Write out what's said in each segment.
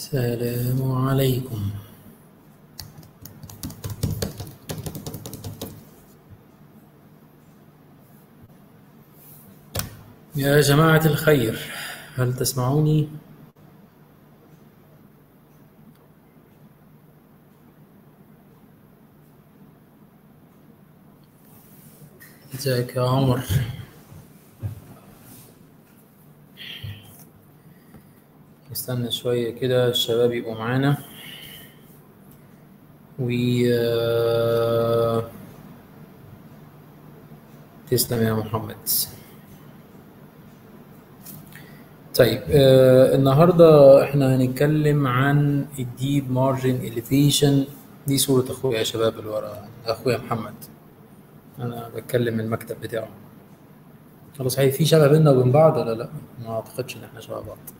السلام عليكم يا جماعة الخير هل تسمعوني؟ ازيك يا عمر نستنى شوية كده الشباب يبقوا معانا و آه، تسلم يا محمد طيب آه النهارده احنا هنتكلم عن الديب مارجن اليفيشن دي صورة اخويا يا شباب اللي ورا اخويا محمد انا بتكلم من المكتب بتاعه خلاص هي في شبه بينا وبين بعض ولا لا ما اعتقدش ان احنا شبه بعض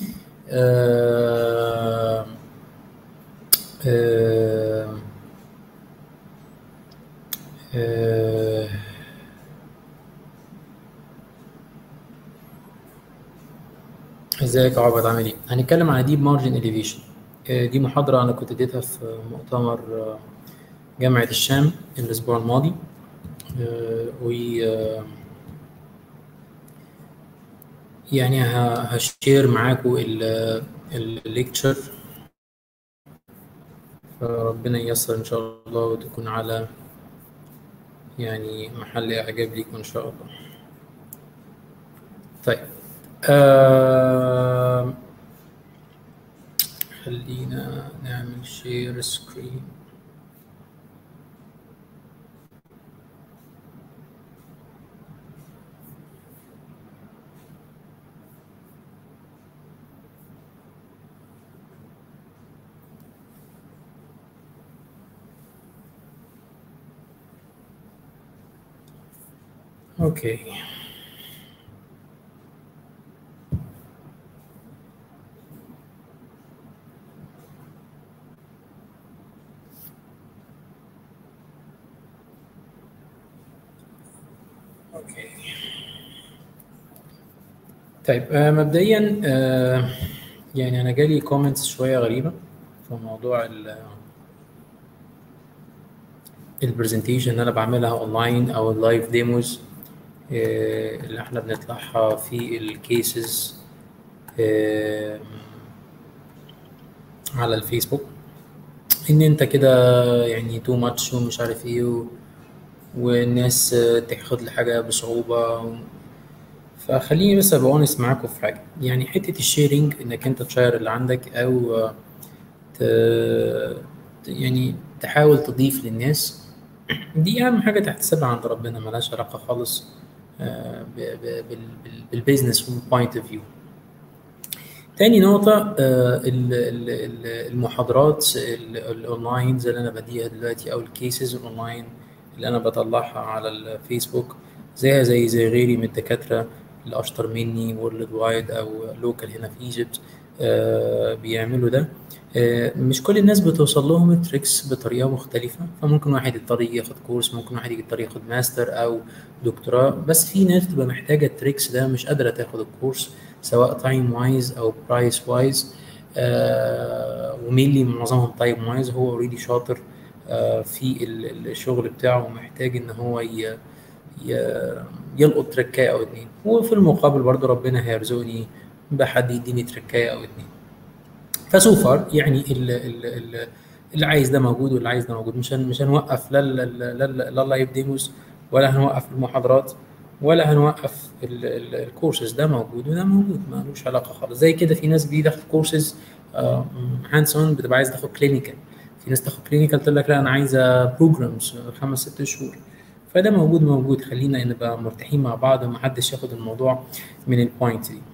آه آه آه ازيك يا عبد عامل ايه؟ هنتكلم عن ديب مارجن اليفيشن دي محاضرة أنا كنت اديتها في مؤتمر آه، جامعة الشام الأسبوع الماضي آه، و آه، يعني ه- هشير معاكم الليكتشر فربنا ييسر إن شاء الله وتكون على يعني محل إعجاب ليكم إن شاء الله طيب آه خلينا نعمل شير سكرين اوكي اوكي طيب آه مبدئيا آه يعني انا جالي كومنتس شويه غريبه في موضوع البرزنتيشن اللي انا بعملها اونلاين او اللايف ديموز اللي احنا بنطلعها في الكيسز على الفيسبوك ان انت كده يعني تو ماتش ومش عارف ايه و... والناس آه، تاخد الحاجه بصعوبه و... فخليني بس ابقى اونست معاكم في حاجه يعني حته الشيرنج انك انت تشير اللي عندك او آه، ت... يعني تحاول تضيف للناس دي اهم حاجه تحتسبها عند ربنا ملهاش علاقه خالص آه، ب- ب- بال- بال- بالبيزنس بوينت اوف فيو تاني نقطة آه، ال- ال- ال- المحاضرات ال- الأونلاين زي اللي أنا بديها دلوقتي أو الكيسز الأونلاين اللي أنا بطلعها على الفيسبوك زيها زي زي غيري من الدكاترة اللي أشطر مني وورلد وايد أو لوكال هنا في ايجيبت بيعملوا ده آه، مش كل الناس بتوصل لهم التريكس بطريقة مختلفة فممكن واحد يضطر يجي ياخد كورس ممكن واحد يضطر ياخد ماستر أو دكتوراه بس في ناس بتبقى محتاجة التريكس ده مش قادرة تاخد الكورس سواء تايم وايز أو برايس وايز ومينلي معظمهم تايم وايز هو اوريدي شاطر آه، في ال- الشغل بتاعه ومحتاج إن هو ي- ي- يلقط تركاية أو اتنين وفي المقابل برضه ربنا هيرزقني بحد يديني تركاية أو اتنين فسو فار يعني ال- ال- ال- اللي عايز ده موجود واللي عايز ده موجود مش هن- مش هنوقف لا ال- ال- لا ال- لا اللايف ديموز ولا هنوقف المحاضرات ولا هنوقف ال- ال- الكورسز ده موجود وده موجود ما لوش علاقه خالص زي كده في ناس بتاخد كورسز هاندز اون بتبقى عايز تاخد كلينيكال في ناس تاخد كلينيكال تقول لك لا انا عايزه بروجرامز خمس ست شهور فده موجود موجود خلينا نبقى مرتاحين مع بعض ومحدش ياخد الموضوع من البوينت دي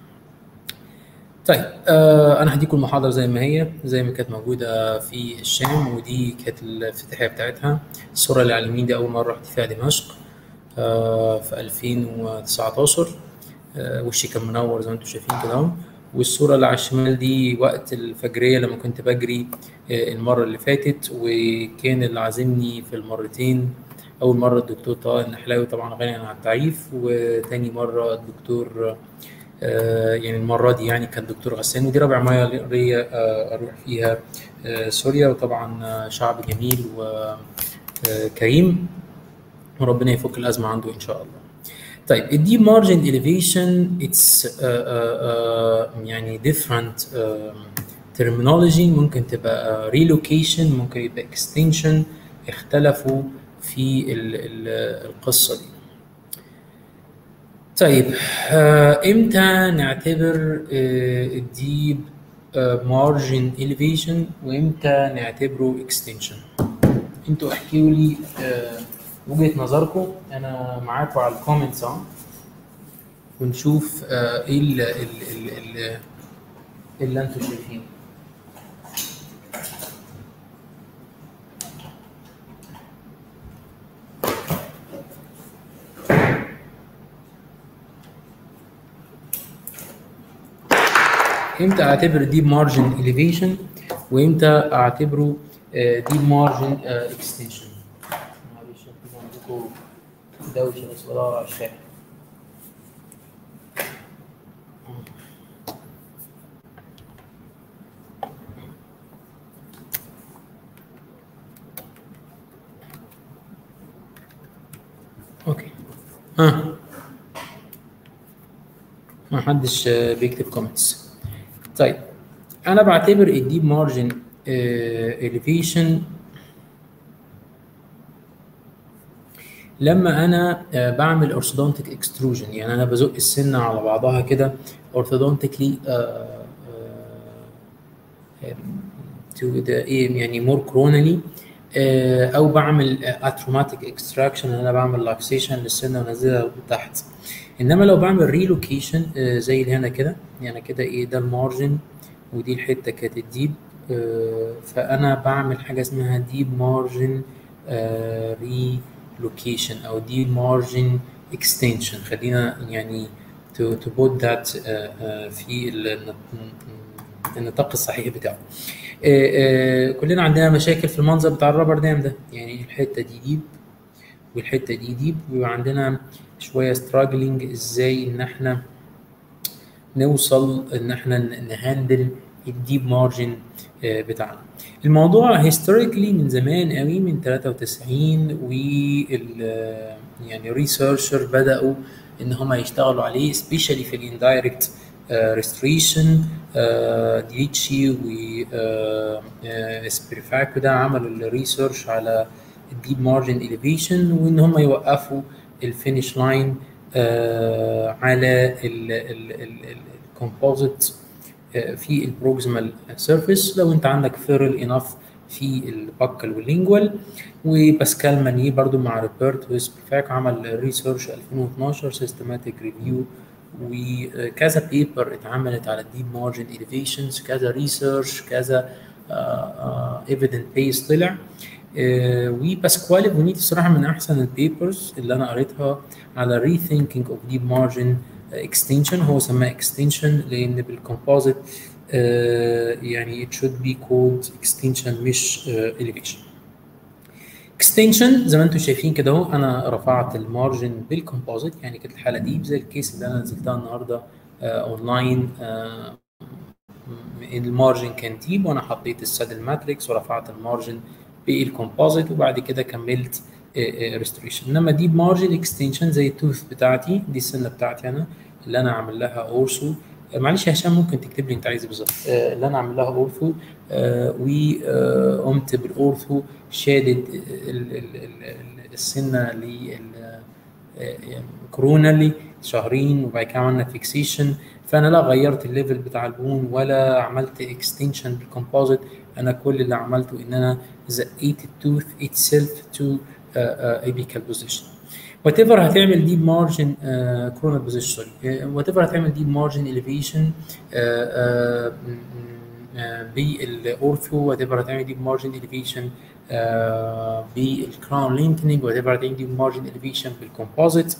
طيب آه انا هديكم المحاضره زي ما هي زي ما كانت موجوده في الشام ودي كانت الافتتاحيه بتاعتها الصوره اللي على اليمين دي اول مره رحت فيها دمشق آه في 2019 آه وشي كان منور زي ما انتم شايفين كده اهو والصوره اللي على الشمال دي وقت الفجريه لما كنت بجري آه المره اللي فاتت وكان اللي عازمني في المرتين اول مره الدكتور طه النحلاوي طبعا غني عن التعريف وتاني مره الدكتور آه، يعني المره دي يعني كان دكتور غسان ودي رابع مره ليا آه، اروح فيها آه، سوريا وطبعا آه، شعب جميل وكريم وربنا يفك الازمه عنده ان شاء الله. طيب الديب مارجن اليفيشن اتس يعني different terminology ممكن تبقى ريلوكيشن ممكن يبقى اكستنشن اختلفوا في ال ال القصه دي. طيب آه، امتى نعتبر الديب مارجن اليفيشن وامتى نعتبره اكستنشن انتوا احكيوا لي آه، وجهة نظركم انا معاكم على الكومنتس اهو ونشوف آه، ايه ال- ال- ال- ال- اللي انتوا شايفينه امتى اعتبر ديب مارجن اليفيشن وامتى اعتبره ديب مارجن اكستنشن معلش في عندكم دوشه بس بدور على الشاحن اوكي ها ما حدش آه، بيكتب كومنتس طيب انا بعتبر الديب مارجن اليفيشن لما انا آه، بعمل اورثودونتيك اكستروجن يعني انا بزق السنه على بعضها كده اورثودونتيكلي تو ذا ايه يعني مور كرونالي او بعمل اتروماتيك اكستراكشن انا بعمل لاكسيشن للسنه وانزلها لتحت انما لو بعمل ريلوكيشن زي اللي هنا كده يعني كده ايه ده المارجن ودي الحته كانت الديب آه، فانا بعمل حاجه اسمها ديب مارجن ريلوكيشن او ديب مارجن اكستنشن خلينا يعني to to put that آه، آه، في ال- النطاق الصحيح بتاعه آه، آه، كلنا عندنا مشاكل في المنظر بتاع الرابر دام ده يعني الحته دي ديب والحته دي ديب ويبقى عندنا شويه struggling ازاي ان احنا نوصل ان احنا ن- نهندل الديب مارجن بتاعنا الموضوع هيستوريكلي من زمان قوي من 93 وال يعني ريسيرشر بداوا ان هم يشتغلوا عليه سبيشالي في الاندايركت ريستريشن ديتشي و سبيرفاكو ده عملوا الريسيرش على الديب مارجن اليفيشن وان هم يوقفوا الفينش لاين على الكومبوزيت في البروكسيمال سيرفيس لو انت عندك فيرل انف في البكال واللينجوال وباسكال ماني برضو مع روبرت ويسبرفاك عمل ريسيرش 2012 سيستماتيك ريفيو وكذا بيبر اتعملت على الديب مارجن اليفيشنز كذا ريسيرش كذا ايفيدنت بيس طلع آه، وباسكوالي بونيت الصراحه من احسن البيبرز اللي انا قريتها على ري ثينكينج اوف ديب مارجن اكستنشن هو سماه اكستنشن لان بالكومبوزيت يعني it should be called extension مش آه، elevation اكستنشن زي ما انتم شايفين كده اهو انا رفعت المارجن بالكومبوزيت يعني كانت الحاله دي زي الكيس اللي انا نزلتها النهارده اونلاين المارجن كان ديب وانا حطيت السادل ماتريكس ورفعت المارجن بالكومبوزيت وبعد كده كملت ريستوريشن انما ديب مارجن اكستنشن زي التوث بتاعتي دي السنه بتاعتي انا اللي انا عامل لها اورسو معلش يا هشام ممكن تكتب لي انت عايز إيه بالظبط آه، اللي انا عامل لها اورثو وقمت بالاورثو شادد ال- ال- ال- ال- السنه كورونالي شهرين وبعد كده عملنا فيكسيشن فانا لا غيرت الليفل بتاع البون ولا عملت اكستنشن بالكومبوزيت انا كل اللي عملته ان انا زقيت التوث اتسيلف تو ايبيكال بوزيشن وات ايفر هتعمل ديب مارجن كورونال بوزيشن سوري وات ايفر هتعمل ديب مارجن اليفيشن بالاورثو وات ايفر هتعمل ديب مارجن اليفيشن بالكراون لينكنينج وات ايفر هتعمل ديب مارجن اليفيشن بالكومبوزيت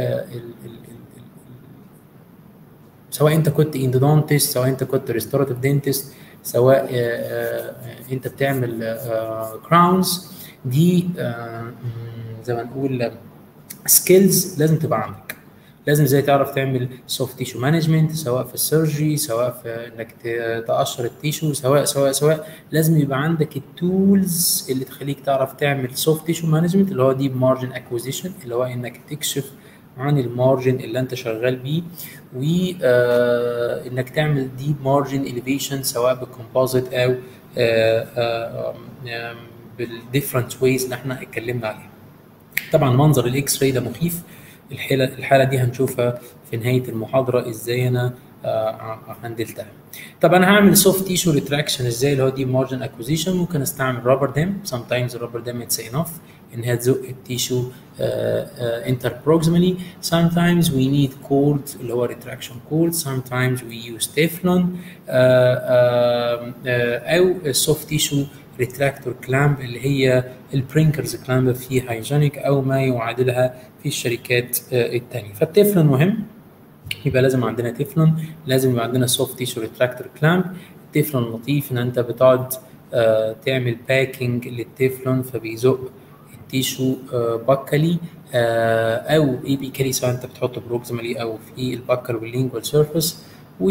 سواء انت كنت اندودونتست سواء انت كنت ريستوراتيف دينتست سواء آه، آه، انت بتعمل كراونز دي آه، مم، زي ما نقول سكيلز لازم تبقى عندك لازم ازاي تعرف تعمل سوفت تيشو مانجمنت سواء في السيرجري سواء في انك ت- تقشر التيشو سواء سواء سواء لازم يبقى عندك التولز اللي تخليك تعرف تعمل سوفت تيشو مانجمنت اللي هو ديب مارجن اكوزيشن اللي هو انك تكشف عن المارجن اللي انت شغال بيه وانك تعمل ديب مارجن اليفيشن سواء بالكومبوزيت او بالديفرنت ويز اللي احنا اتكلمنا عليها طبعا منظر الاكس راي ده مخيف الحاله الحاله دي هنشوفها في نهايه المحاضره ازاي انا آه، هندلتها طب انا هعمل سوفت تيشو ريتراكشن ازاي اللي هو دي مارجن اكوزيشن ممكن استعمل رابر دام sometimes الرابر دام اتس انف ان هي تزق التيشو انتر بروكسيمالي sometimes we need cord اللي هو retraction cord sometimes we use teflon آه، آه، آه، او السوفت تيشو ريتراكتور كلامب اللي هي البرينكرز كلامب في هايجينيك او ما يعادلها في الشركات آه، التانية فالتeflon مهم يبقى لازم عندنا تeflon لازم يبقى عندنا سوفت تيشو ريتراكتور كلامب التeflon لطيف ان انت بتقعد آه، تعمل باكينج للتeflon فبيزق التيشو آه، بكلي آه، او ايبيكالي سواء انت بتحطه بروكسيمالي او في البكر واللينجوال سيرفيس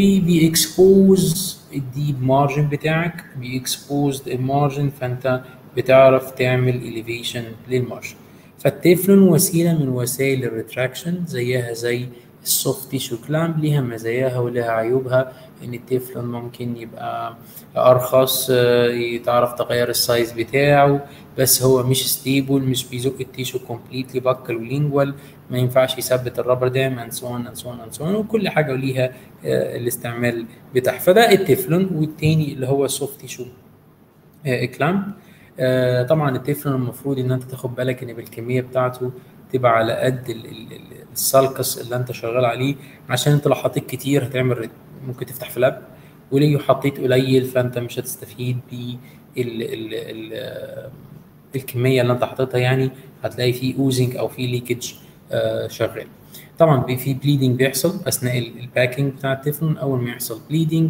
وبيكسبوز الديب مارجن بتاعك بيكسبوز المارجن فانت بتعرف تعمل اليفيشن للمارجن فالتeflon وسيله من وسائل الريتراكشن زيها زي السوفت تيشو كلامب ليها مزاياها ولها عيوبها ان التeflon ممكن يبقى ارخص آه، تعرف تغير السايز بتاعه بس هو مش ستيبل مش بيزق التيشو كومبليتلي بكل ولينجوال ما ينفعش يثبت الرابر دام اند سو اون اند سو اون سو وكل حاجه وليها آه، الاستعمال بتاعها فده التeflon والتاني اللي هو السوفت تيشو كلامب آه، طبعا التeflon المفروض ان انت تاخد بالك ان بالكميه بتاعته تبقى على قد ال- ال- ال- السالكس اللي انت شغال عليه عشان انت لو حطيت كتير هتعمل ريت- ممكن تفتح فلاب ولو حطيت قليل فانت مش هتستفيد بال ال ال ال الكميه اللي انت حاططها يعني هتلاقي في اوزنج او في ليكج شغال طبعا بي- في بليدنج بيحصل اثناء ال- الباكينج بتاع التeflon اول ما يحصل بليدنج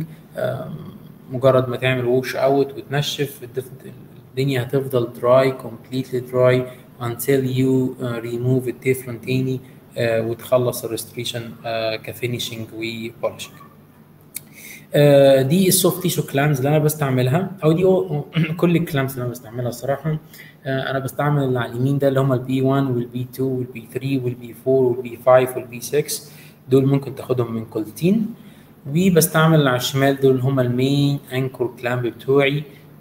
مجرد ما تعمل ووش اوت وتنشف الدف- الدنيا هتفضل دراي completely dry until you uh, remove التeflon تاني uh, وتخلص الريستريشن uh, كفينيشنج وبولشنج آه، دي السوفت تيشو كلامز اللي انا بستعملها او دي أو- كل الكلامز اللي انا بستعملها الصراحه آه، انا بستعمل اللي على اليمين ده اللي هم البي 1 والبي 2 والبي 3 والبي 4 والبي 5 والبي 6 دول ممكن تاخدهم من كولتين وبستعمل اللي على الشمال دول هم المين انكور كلامب بتوعي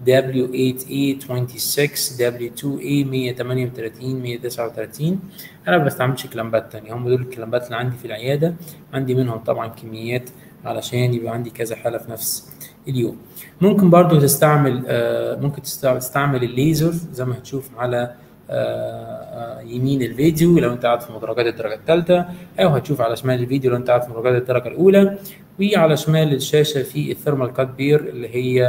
W8A26 W2A 138 139 انا ما بستعملش كلامبات تانية هم دول الكلامبات اللي عندي في العياده عندي منهم طبعا كميات علشان يبقى عندي كذا حاله في نفس اليوم ممكن برضو تستعمل آه، ممكن تستع- تستعمل الليزر زي ما هتشوف على آه، آه، يمين الفيديو لو انت قاعد في مدرجات الدرجه الثالثه او هتشوف على شمال الفيديو لو انت قاعد في مدرجات الدرجه الاولى وعلى شمال الشاشه في الثيرمال كات بير اللي هي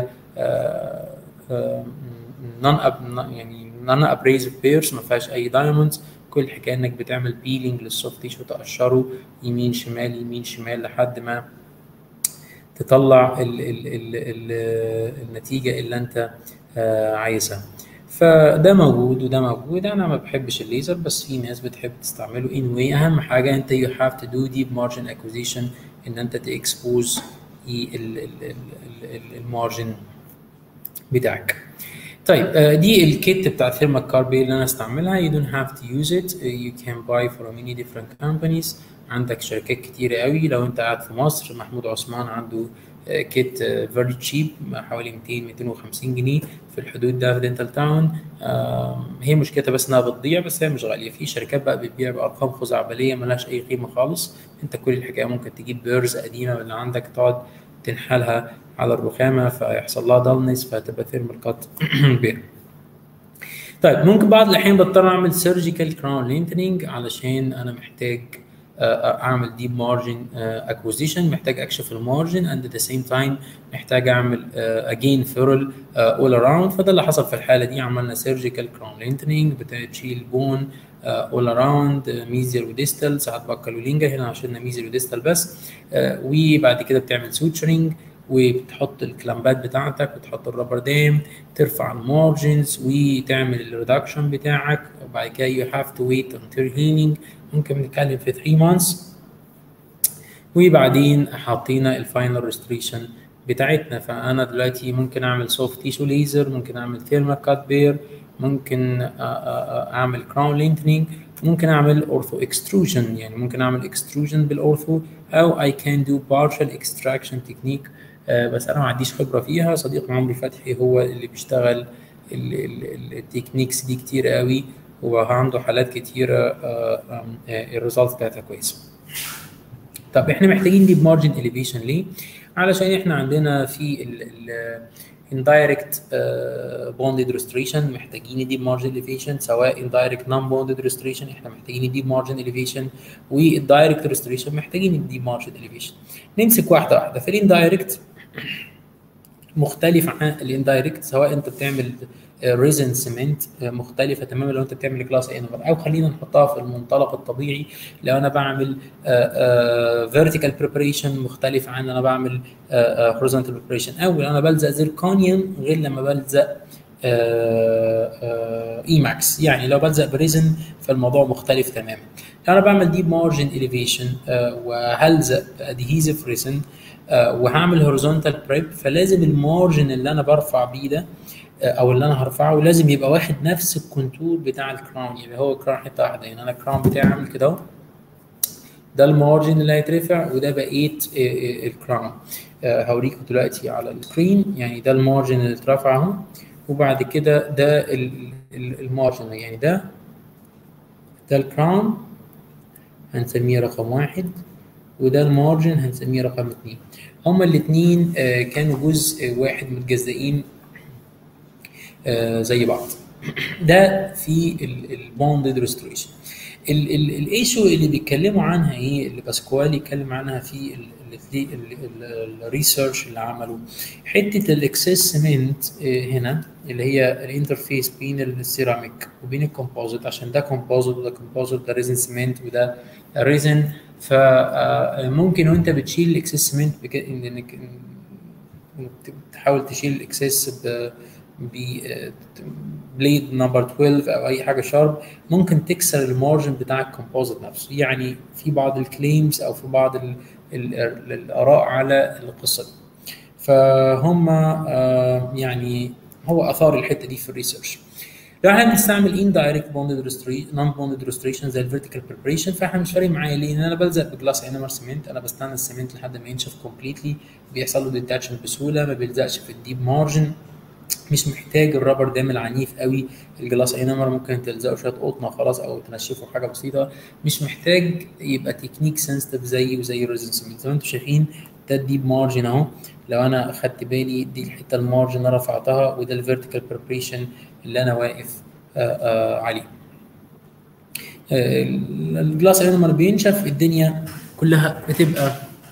نون اب يعني نون ابريزف بيرز ما فيهاش اي دايموندز كل الحكايه انك بتعمل بيلينج للسوفت تيشو تقشره يمين شمال يمين شمال لحد ما تطلع ال ال ال ال النتيجه اللي انت آه، عايزها فده موجود وده موجود انا ما بحبش الليزر بس في ناس بتحب تستعمله anyway اهم حاجه انت you have to do deep margin acquisition ان انت تاكسبوز المارجن بتاعك طيب آه، دي الكيت بتاع ثيرمال كاربي اللي انا استعملها you don't have to use it Uh, you can buy from many different companies عندك شركات كتيرة قوي لو انت قاعد في مصر محمود عثمان عنده آه، كيت فيري تشيب حوالي 200 250 جنيه في الحدود ده في دينتال تاون هي مشكلتها بس انها بتضيع بس هي مش غاليه في شركات بقى بتبيع بارقام خزعبليه ملهاش اي قيمه خالص انت كل الحكايه ممكن تجيب بيرز قديمه من اللي عندك تقعد تنحلها على الرخامه فيحصل لها دالنس فتبقى ثيرمال كات بير طيب ممكن بعض الاحيان بضطر اعمل سيرجيكال كراون لينتنينج علشان انا محتاج آه، اعمل ديب مارجن اكوزيشن محتاج اكشف المارجن اند ات ذا سيم تايم محتاج اعمل اجين ثيرل اول اراوند فده اللي حصل في الحاله دي عملنا سيرجيكال كراون لينتنينج بتشيل بون اول اراوند ميزيال وديستال ساعات بكال ولينجر هنا عشان ميزيال وديستال بس آه، وبعد كده بتعمل سوتشرنج وبتحط الكلامبات بتاعتك وتحط الرابر دام ترفع المارجنز وتعمل الريدكشن بتاعك وبعد كده you have to wait until healing ممكن نتكلم في 3 months وبعدين حاطينا الفاينل ريستريشن بتاعتنا فانا دلوقتي ممكن اعمل سوفت تيشو ليزر ممكن اعمل ثيرمال كات بير ممكن اعمل كراون لينتنينج ممكن اعمل اورثو اكستروجن يعني ممكن اعمل اكستروجن بالاورثو او اي كان دو بارشال اكستراكشن تكنيك بس انا ما عنديش خبره فيها صديق عمرو فتحي هو اللي بيشتغل التكنيكس دي كتير قوي وعنده حالات كتيره الريزلت بتاعتها كويسه طب احنا محتاجين دي بمارجن اليفيشن ليه علشان احنا عندنا في ال indirect uh, bonded restoration محتاجين دي margin elevation سواء indirect non bonded restoration احنا محتاجين دي margin elevation والdirect restoration محتاجين دي margin elevation نمسك واحده واحده في الاندايركت مختلف عن الاندايركت سواء انت بتعمل ريزن سيمنت مختلفه تماما لو انت بتعمل كلاس انفر او خلينا نحطها في المنطلق الطبيعي لو انا بعمل فيرتيكال بريبريشن مختلف عن انا بعمل هوريزونتال بريبريشن او لو انا بلزق زيركونيوم غير لما بلزق اي ماكس يعني لو بلزق بريزن فالموضوع مختلف تماما لو انا بعمل ديب مارجن اليفيشن وهلزق ادهيزيف ريزن وهعمل هوريزونتال بريب فلازم المارجن اللي انا برفع بيه ده او اللي انا هرفعه لازم يبقى واخد نفس الكونتور بتاع الكراون يبقى هو الكراون حته واحده يعني انا الكراون بتاعي عامل كده اهو ده المارجن اللي هيترفع وده بقيه الكراون هوريكم دلوقتي على السكرين يعني ده المارجن اللي اترفع اهو وبعد كده ده المارجن يعني ده ده الكراون هنسميه رقم واحد وده المارجن هنسميه رقم اتنين هما الاتنين كانوا جزء واحد متجزئين زي بعض ده في البوندد ريستوريشن الايشو اللي بيتكلموا عنها ايه اللي باسكوالي اتكلم عنها في الريسيرش اللي عمله حته الاكسس سيمنت هنا اللي هي الانترفيس بين السيراميك وبين الكومبوزيت عشان ده كومبوزيت وده كومبوزيت ده ريزن سيمنت وده ريزن فممكن وانت بتشيل الاكسس سيمنت انك تحاول تشيل الاكسس بليد نمبر 12 او اي حاجه شارب ممكن تكسر المارجن بتاع الكومبوزيت نفسه يعني في بعض الكليمز او في بعض ال ال الاراء على القصه دي فهم آه يعني هو اثار الحته دي في الريسيرش لو احنا بنستعمل اندايركت بوندد ريستريشن نون بوندد ريستريشن زي الفيرتيكال بريبريشن فاحنا مش فارق معايا ليه؟ لان انا بلزق بجلاس انمر سيمنت انا بستنى السيمنت لحد ما ينشف كومبليتلي بيحصل له ديتاتشن بسهوله ما بيلزقش في الديب مارجن مش محتاج الرابر دام العنيف قوي الجلاس انمر ممكن تلزقه شويه قطنه خلاص او تنشفه حاجه بسيطه مش محتاج يبقى تكنيك سنسيتيف زي وزي الريزن سيمنت زي ما انتم شايفين ده الديب مارجن اهو لو انا اخدت بالي دي الحته المارجن انا رفعتها وده الفيرتيكال بريبريشن اللي انا واقف آآ آآ عليه الجلاس انمر بينشف الدنيا كلها بتبقى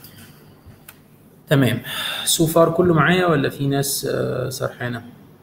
تمام سو فار كله معايا ولا في ناس سرحانه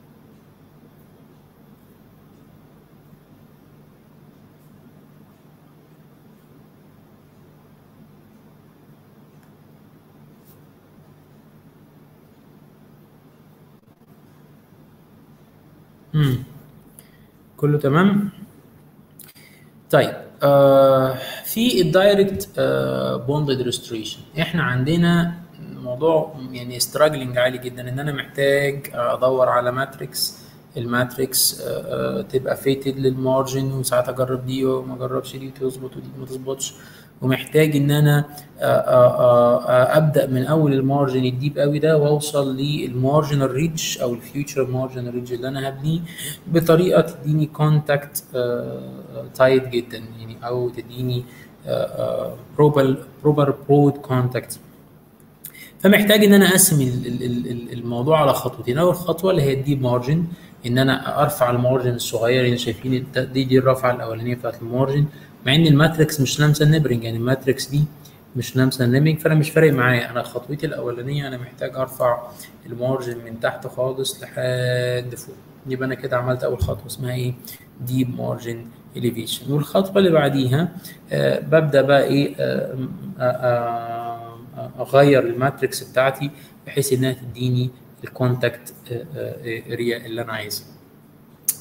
امم كله تمام طيب آه في الدايركت آه بوندد ريستوريشن احنا عندنا موضوع يعني ستراجلنج عالي جدا ان انا محتاج ادور على ماتريكس الماتريكس آه آه تبقى فيتد للمارجن وساعات اجرب دي وما اجربش دي تظبط ودي ما تظبطش ومحتاج ان انا آآ ابدا من اول المارجن الديب قوي ده واوصل للمارجنال ريدج او الفيوتشر مارجنال ريدج اللي انا هبنيه بطريقه تديني كونتاكت تايت جدا يعني او تديني بروبر بروبر برود كونتاكت فمحتاج ان انا اقسم الموضوع على خطوتين اول خطوه اللي هي الديب مارجن ان انا ارفع المارجن الصغير اللي شايفين دي دي الرفعه الاولانيه بتاعت المارجن مع ان الماتريكس مش لامسه النبرنج يعني الماتريكس دي مش لامسه النبرنج فانا مش فارق معايا انا خطوتي الاولانيه انا محتاج ارفع المارجن من تحت خالص لحد فوق يبقى انا كده عملت اول خطوه اسمها ايه ديب مارجن اليفيشن والخطوه اللي بعديها آه ببدا بقى ايه آه آه اغير الماتريكس بتاعتي بحيث انها تديني الكونتاكت اريا اللي انا عايزها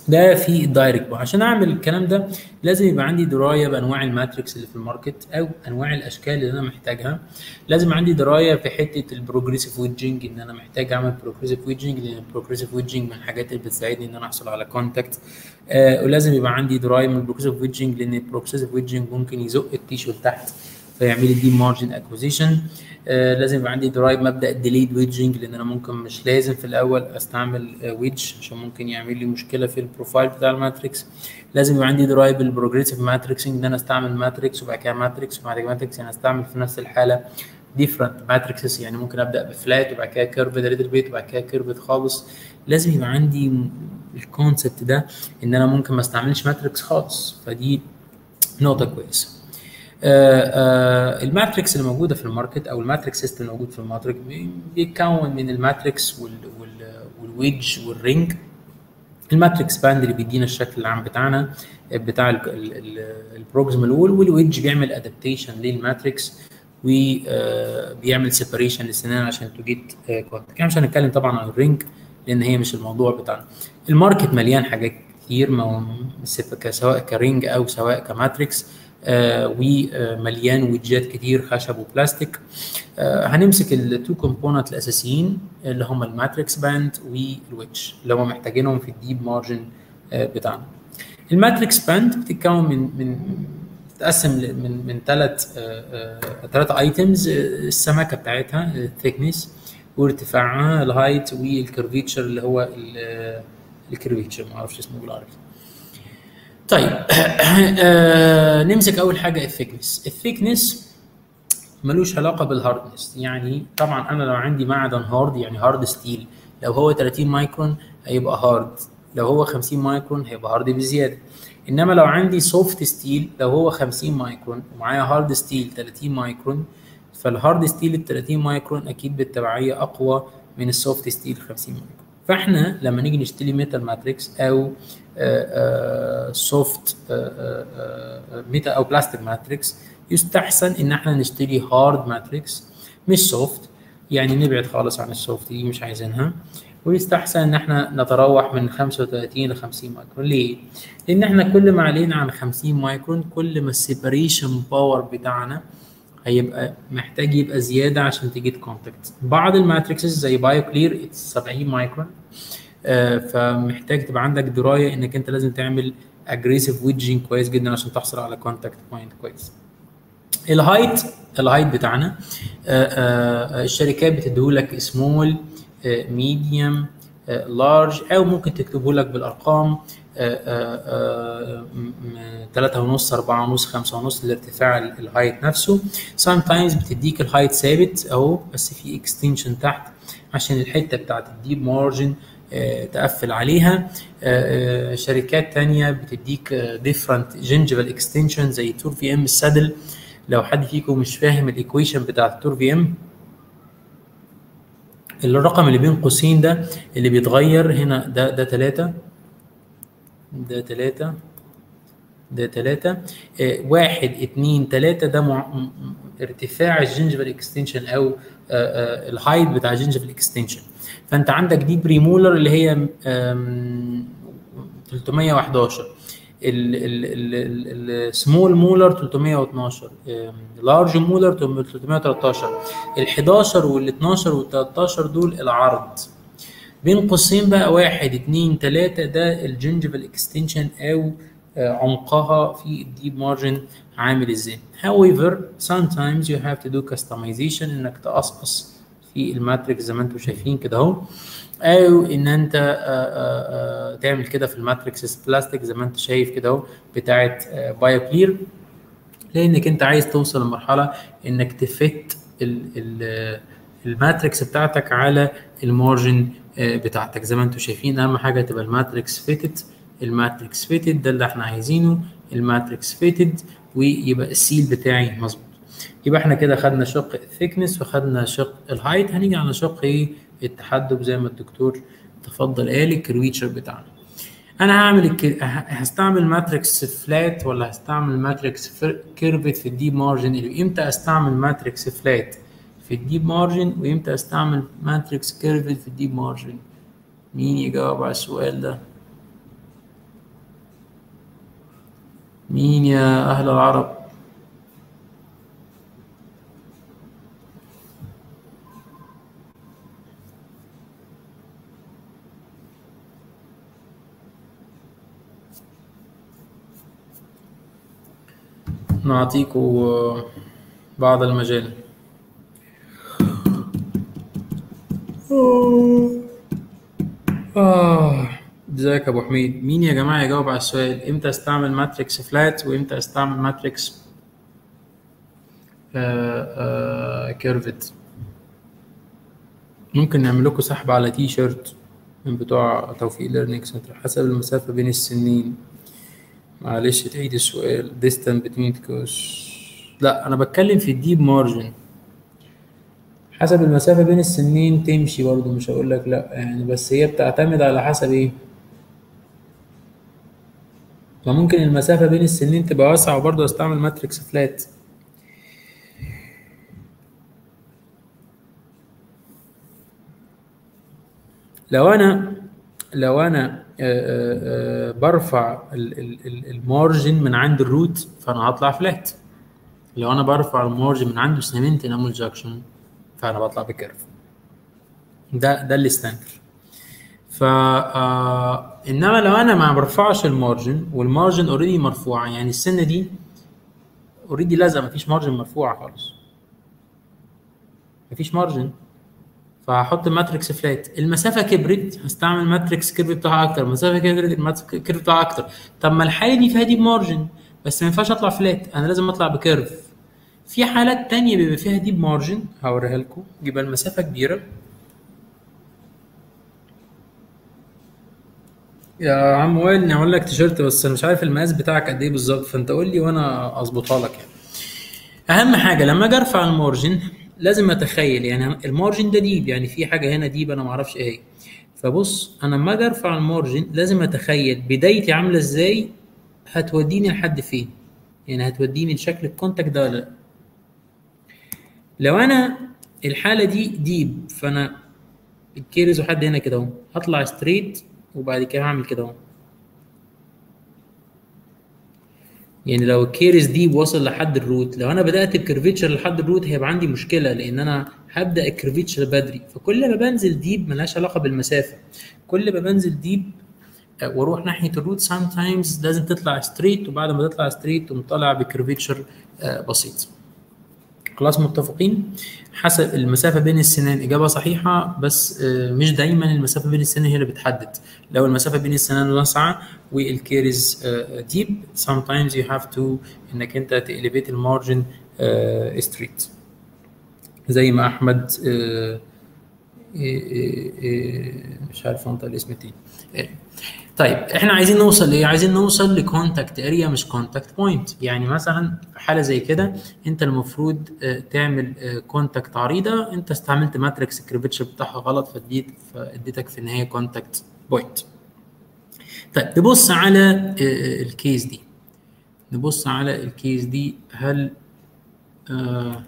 ده في الدايركت عشان اعمل الكلام ده لازم يبقى عندي درايه بانواع الماتريكس اللي في الماركت او انواع الاشكال اللي انا محتاجها لازم عندي درايه في حته البروجريسيف ويدجنج ان انا محتاج اعمل بروجريسيف ويدجنج لان البروجريسيف ويدجنج من الحاجات اللي بتساعدني ان انا احصل على كونتاكت آه ولازم يبقى عندي درايه من البروجريسيف ويدجنج لان البروجريسيف ويدجنج ممكن يزق التيشو لتحت فيعمل لي دي مارجن اكوزيشن آه لازم يبقى عندي درايف مبدا الديليد ويدجنج لان انا ممكن مش لازم في الاول استعمل آه ويدج عشان ممكن يعمل لي مشكله في البروفايل بتاع الماتريكس لازم يبقى عندي درايف بالبروجريسيف ماتريكسنج ان انا استعمل ماتريكس وبعد كده ماتريكس وبعد كده ماتريكس يعني استعمل في نفس الحاله ديفرنت ماتريكسز يعني ممكن ابدا بفلات وبعد كده كيرف ليتل بيت وبعد كده كيرف خالص لازم يبقى عندي الكونسبت ده ان انا ممكن ما استعملش ماتريكس خالص فدي نقطه كويسه آه آه الماتريكس اللي موجوده في الماركت او الماتريكس سيستم الموجود في الماتريك بيتكون من الماتريكس وال وال والويدج والرينج الماتريكس باند اللي بيدينا الشكل العام بتاعنا بتاع البروكسيمال وول والويدج بيعمل ادابتيشن للماتريكس وبيعمل سيبريشن للسنان عشان تو جيت كونتاكت يعني مش هنتكلم طبعا عن الرينج لان هي مش الموضوع بتاعنا الماركت مليان حاجات كتير سواء كرينج او سواء كماتريكس آه ومليان ويدجات كتير خشب وبلاستيك آه هنمسك التو كومبوننت الاساسيين اللي هم الماتريكس باند والويدج اللي هم محتاجينهم في الديب مارجن آه بتاعنا الماتريكس باند بتتكون من من بتتقسم من من ثلاث ثلاث ايتمز السمكه بتاعتها الثيكنس وارتفاعها الهايت والكرفيتشر اللي هو الكرفيتشر ما اعرفش اسمه بالعربي طيب آه نمسك اول حاجه الثيكنس الثيكنس ملوش علاقه بالهاردنس يعني طبعا انا لو عندي معدن هارد يعني هارد ستيل لو هو 30 مايكرون هيبقى هارد لو هو 50 مايكرون هيبقى هارد بزياده انما لو عندي سوفت ستيل لو هو 50 مايكرون ومعايا هارد ستيل 30 مايكرون فالهارد ستيل ال 30 مايكرون اكيد بالتبعيه اقوى من السوفت ستيل 50 مايكرون فاحنا لما نيجي نشتري ميتال ماتريكس او سوفت ميتال او بلاستيك ماتريكس يستحسن ان احنا نشتري هارد ماتريكس مش سوفت يعني نبعد خالص عن السوفت دي مش عايزينها ويستحسن ان احنا نتراوح من 35 ل 50 مايكرون ليه؟ لان احنا كل ما علينا عن 50 مايكرون كل ما السيبريشن باور بتاعنا هيبقى محتاج يبقى زياده عشان تجيت كونتاكت بعض الماتريكسز زي بايو كلير 70 مايكرون آه فمحتاج تبقى عندك درايه انك انت لازم تعمل اجريسيف ويدجنج كويس جدا عشان تحصل على كونتاكت بوينت كويس الهايت الهايت بتاعنا آه آه الشركات بتديهولك سمول ميديوم لارج او ممكن تكتبه لك بالارقام ثلاثة ونص أربعة ونص خمسة ونص لارتفاع الهايت نفسه sometimes بتديك الهايت ثابت أهو بس في اكستنشن تحت عشان الحتة بتاعت الديب مارجن تقفل عليها شركات تانية بتديك ديفرنت جنجفال اكستنشن زي تور في ام السادل لو حد فيكم مش فاهم الايكويشن بتاعت تور في ام الرقم اللي بين قوسين ده اللي بيتغير هنا ده ده 3 ده 3 ده 3 آه واحد اتنين تلاتة ده مع... ارتفاع الجنجفال اكستنشن او آه آه الهايت بتاع الجنجفال اكستنشن فانت عندك دي بريمولر اللي هي 311 السمول مولر 312 لارج مولر 313 ال 11 وال 12 وال 13 دول العرض بين قوسين بقى واحد اتنين تلاتة ده الجنجفال اكستنشن او عمقها في الديب مارجن عامل ازاي however sometimes you have to do customization انك تقصقص في الماتريكس زي ما انتم شايفين كده اهو او ان انت آآ آآ تعمل كده في الماتريكس بلاستيك زي ما انت شايف كده اهو بتاعه بايو كلير لانك انت عايز توصل لمرحله انك تفت الماتريكس بتاعتك على المارجن بتاعتك زي ما انتم شايفين اهم حاجه تبقى الماتريكس فيتد الماتريكس فيتد ده اللي احنا عايزينه الماتريكس فيتد ويبقى السيل بتاعي مظبوط يبقى احنا كده خدنا شق الثيكنس وخدنا شق الهايت هنيجي على شق ايه التحدب زي ما الدكتور تفضل قال الكرويتشر بتاعنا انا هعمل الك... هستعمل ماتريكس فلات ولا هستعمل ماتريكس كيرفت في الديب مارجن امتى استعمل ماتريكس فلات في الديب مارجن وامتى استعمل ماتريكس كيرفت في الديب مارجن مين يجاوب على السؤال ده مين يا اهل العرب نعطيكم بعض المجال آه ازيك يا ابو حميد مين يا جماعه يجاوب على السؤال امتى استعمل ماتريكس فلات وامتى استعمل ماتريكس آه آه كيرفت ممكن نعمل لكم سحب على تي شيرت من بتوع توفيق ليرنينج سنتر حسب المسافه بين السنين معلش تعيد السؤال distant between course لا انا بتكلم في الديب مارجن حسب المسافة بين السنين تمشي برضه مش هقول لك لا يعني بس هي بتعتمد على حسب ايه فممكن المسافة بين السنين تبقى واسعة وبرضه استعمل ماتريكس فلات لو انا لو انا آه، آه، برفع ال- ال- ال- المارجن من عند الروت فانا هطلع فلات لو انا برفع المارجن من عند سيمنت انامل جاكشن فانا بطلع بكيرف ده ده الستاندر ف آه، انما لو انا ما برفعش المارجن والمارجن اوريدي مرفوعه يعني السنه دي اوريدي لازقه مفيش مارجن مرفوعه خالص مفيش مارجن فهحط ماتريكس فلات المسافه كبرت هستعمل ماتريكس كيرف بتاعها اكتر المسافه كبرت الماتريكس كيرف بتاعها اكتر طب ما الحاله دي فيها دي مارجن بس ما ينفعش اطلع فلات انا لازم اطلع بكيرف في حالات تانية بيبقى فيها ديب مارجن هوريها لكم يبقى المسافة كبيرة يا عم وائل نعمل لك تيشيرت بس انا مش عارف المقاس بتاعك قد ايه بالظبط فانت قول لي وانا اظبطها لك يعني اهم حاجه لما اجي ارفع المارجن لازم اتخيل يعني المارجن ده ديب يعني في حاجه هنا ديب انا ما اعرفش ايه هي فبص انا لما اجي ارفع المارجن لازم اتخيل بدايتي عامله ازاي هتوديني لحد فين يعني هتوديني لشكل الكونتاكت ده ولا لا لو انا الحاله دي ديب فانا الكيرز وحد هنا كده اهو هطلع ستريت وبعد كده هعمل كده اهو يعني لو الكيرز دي وصل لحد الروت لو انا بدات بكرفيتشر لحد الروت هيبقى عندي مشكله لان انا هبدا الكرفيتشر بدري فكل ما بنزل ديب ملهاش علاقه بالمسافه كل ما بنزل ديب آه، واروح ناحيه الروت سام تايمز لازم تطلع ستريت وبعد ما تطلع ستريت تقوم طالع بكرفيتشر بسيط خلاص متفقين حسب المسافه بين السنان اجابه صحيحه بس آه، مش دايما المسافه بين السنان هي اللي بتحدد لو المسافه بين السنان واسعه والكيرز ديب sometimes you have to انك انت تقلبيت المارجن ستريت زي ما احمد آه، إيه إيه إيه مش عارف انطق الاسم التاني إيه. طيب احنا عايزين نوصل لايه عايزين نوصل لكونتاكت اريا مش كونتاكت بوينت يعني مثلا في حاله زي كده انت المفروض آه، تعمل كونتاكت عريضه انت استعملت ماتريكس الكريفيتشر بتاعها غلط فاديت فاديتك في النهايه كونتاكت بوينت طيب نبص على آه، الكيس دي نبص على الكيس دي هل آه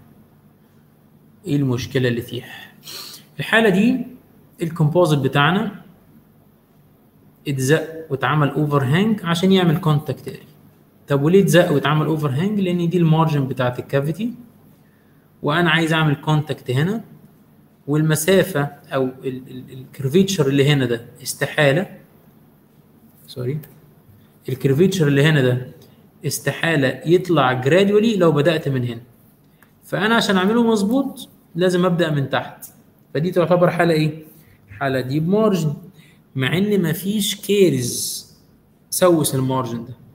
ايه المشكله اللي فيها الحاله دي الكومبوزيت بتاعنا اتزق واتعمل اوفر هانج عشان يعمل كونتاكت اريا طب وليه اتزق واتعمل اوفر هانج لان دي المارجن بتاعت الكافيتي وانا عايز اعمل كونتاكت هنا والمسافه او الكرفيتشر اللي هنا ده استحاله سوري الكرفيتشر اللي هنا ده استحاله يطلع جرادولي لو بدات من هنا فانا عشان اعمله مظبوط لازم ابدا من تحت فدي تعتبر حاله ايه حاله ديب مارجن مع ان مفيش كيرز سوس المارجن ده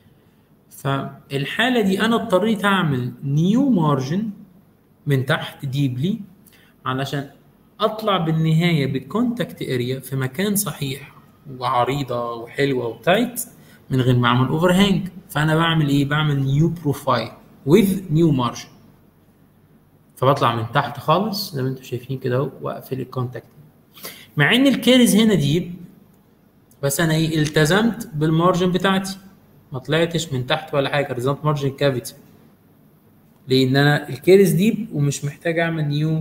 فالحاله دي انا اضطريت اعمل نيو مارجن من تحت ديبلي علشان اطلع بالنهايه بالكونتاكت اريا في مكان صحيح وعريضه وحلوه وتايت من غير ما اعمل اوفر هانج فانا بعمل ايه بعمل نيو بروفايل with نيو مارجن فبطلع من تحت خالص زي ما انتم شايفين كده اهو واقفل الكونتاكت مع ان الكيرز هنا ديب بس انا ايه التزمت بالمارجن بتاعتي ما طلعتش من تحت ولا حاجه التزمت مارجن كافيتي لان انا الكيرز ديب ومش محتاج اعمل نيو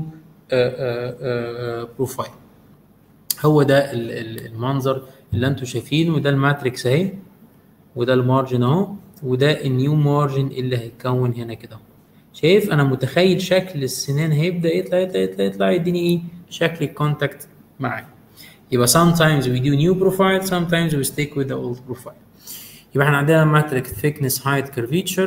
بروفايل هو ده ال- ال- المنظر اللي انتم شايفينه وده الماتريكس اهي وده المارجن اهو وده النيو مارجن اللي هيتكون هنا كده شايف انا متخيل شكل السنان هيبدا يطلع يطلع يطلع, يطلع يديني ايه شكل الكونتاكت معايا يبقى sometimes we do new profile sometimes we stick with the old profile يبقى احنا عندنا ماتريك thickness height curvature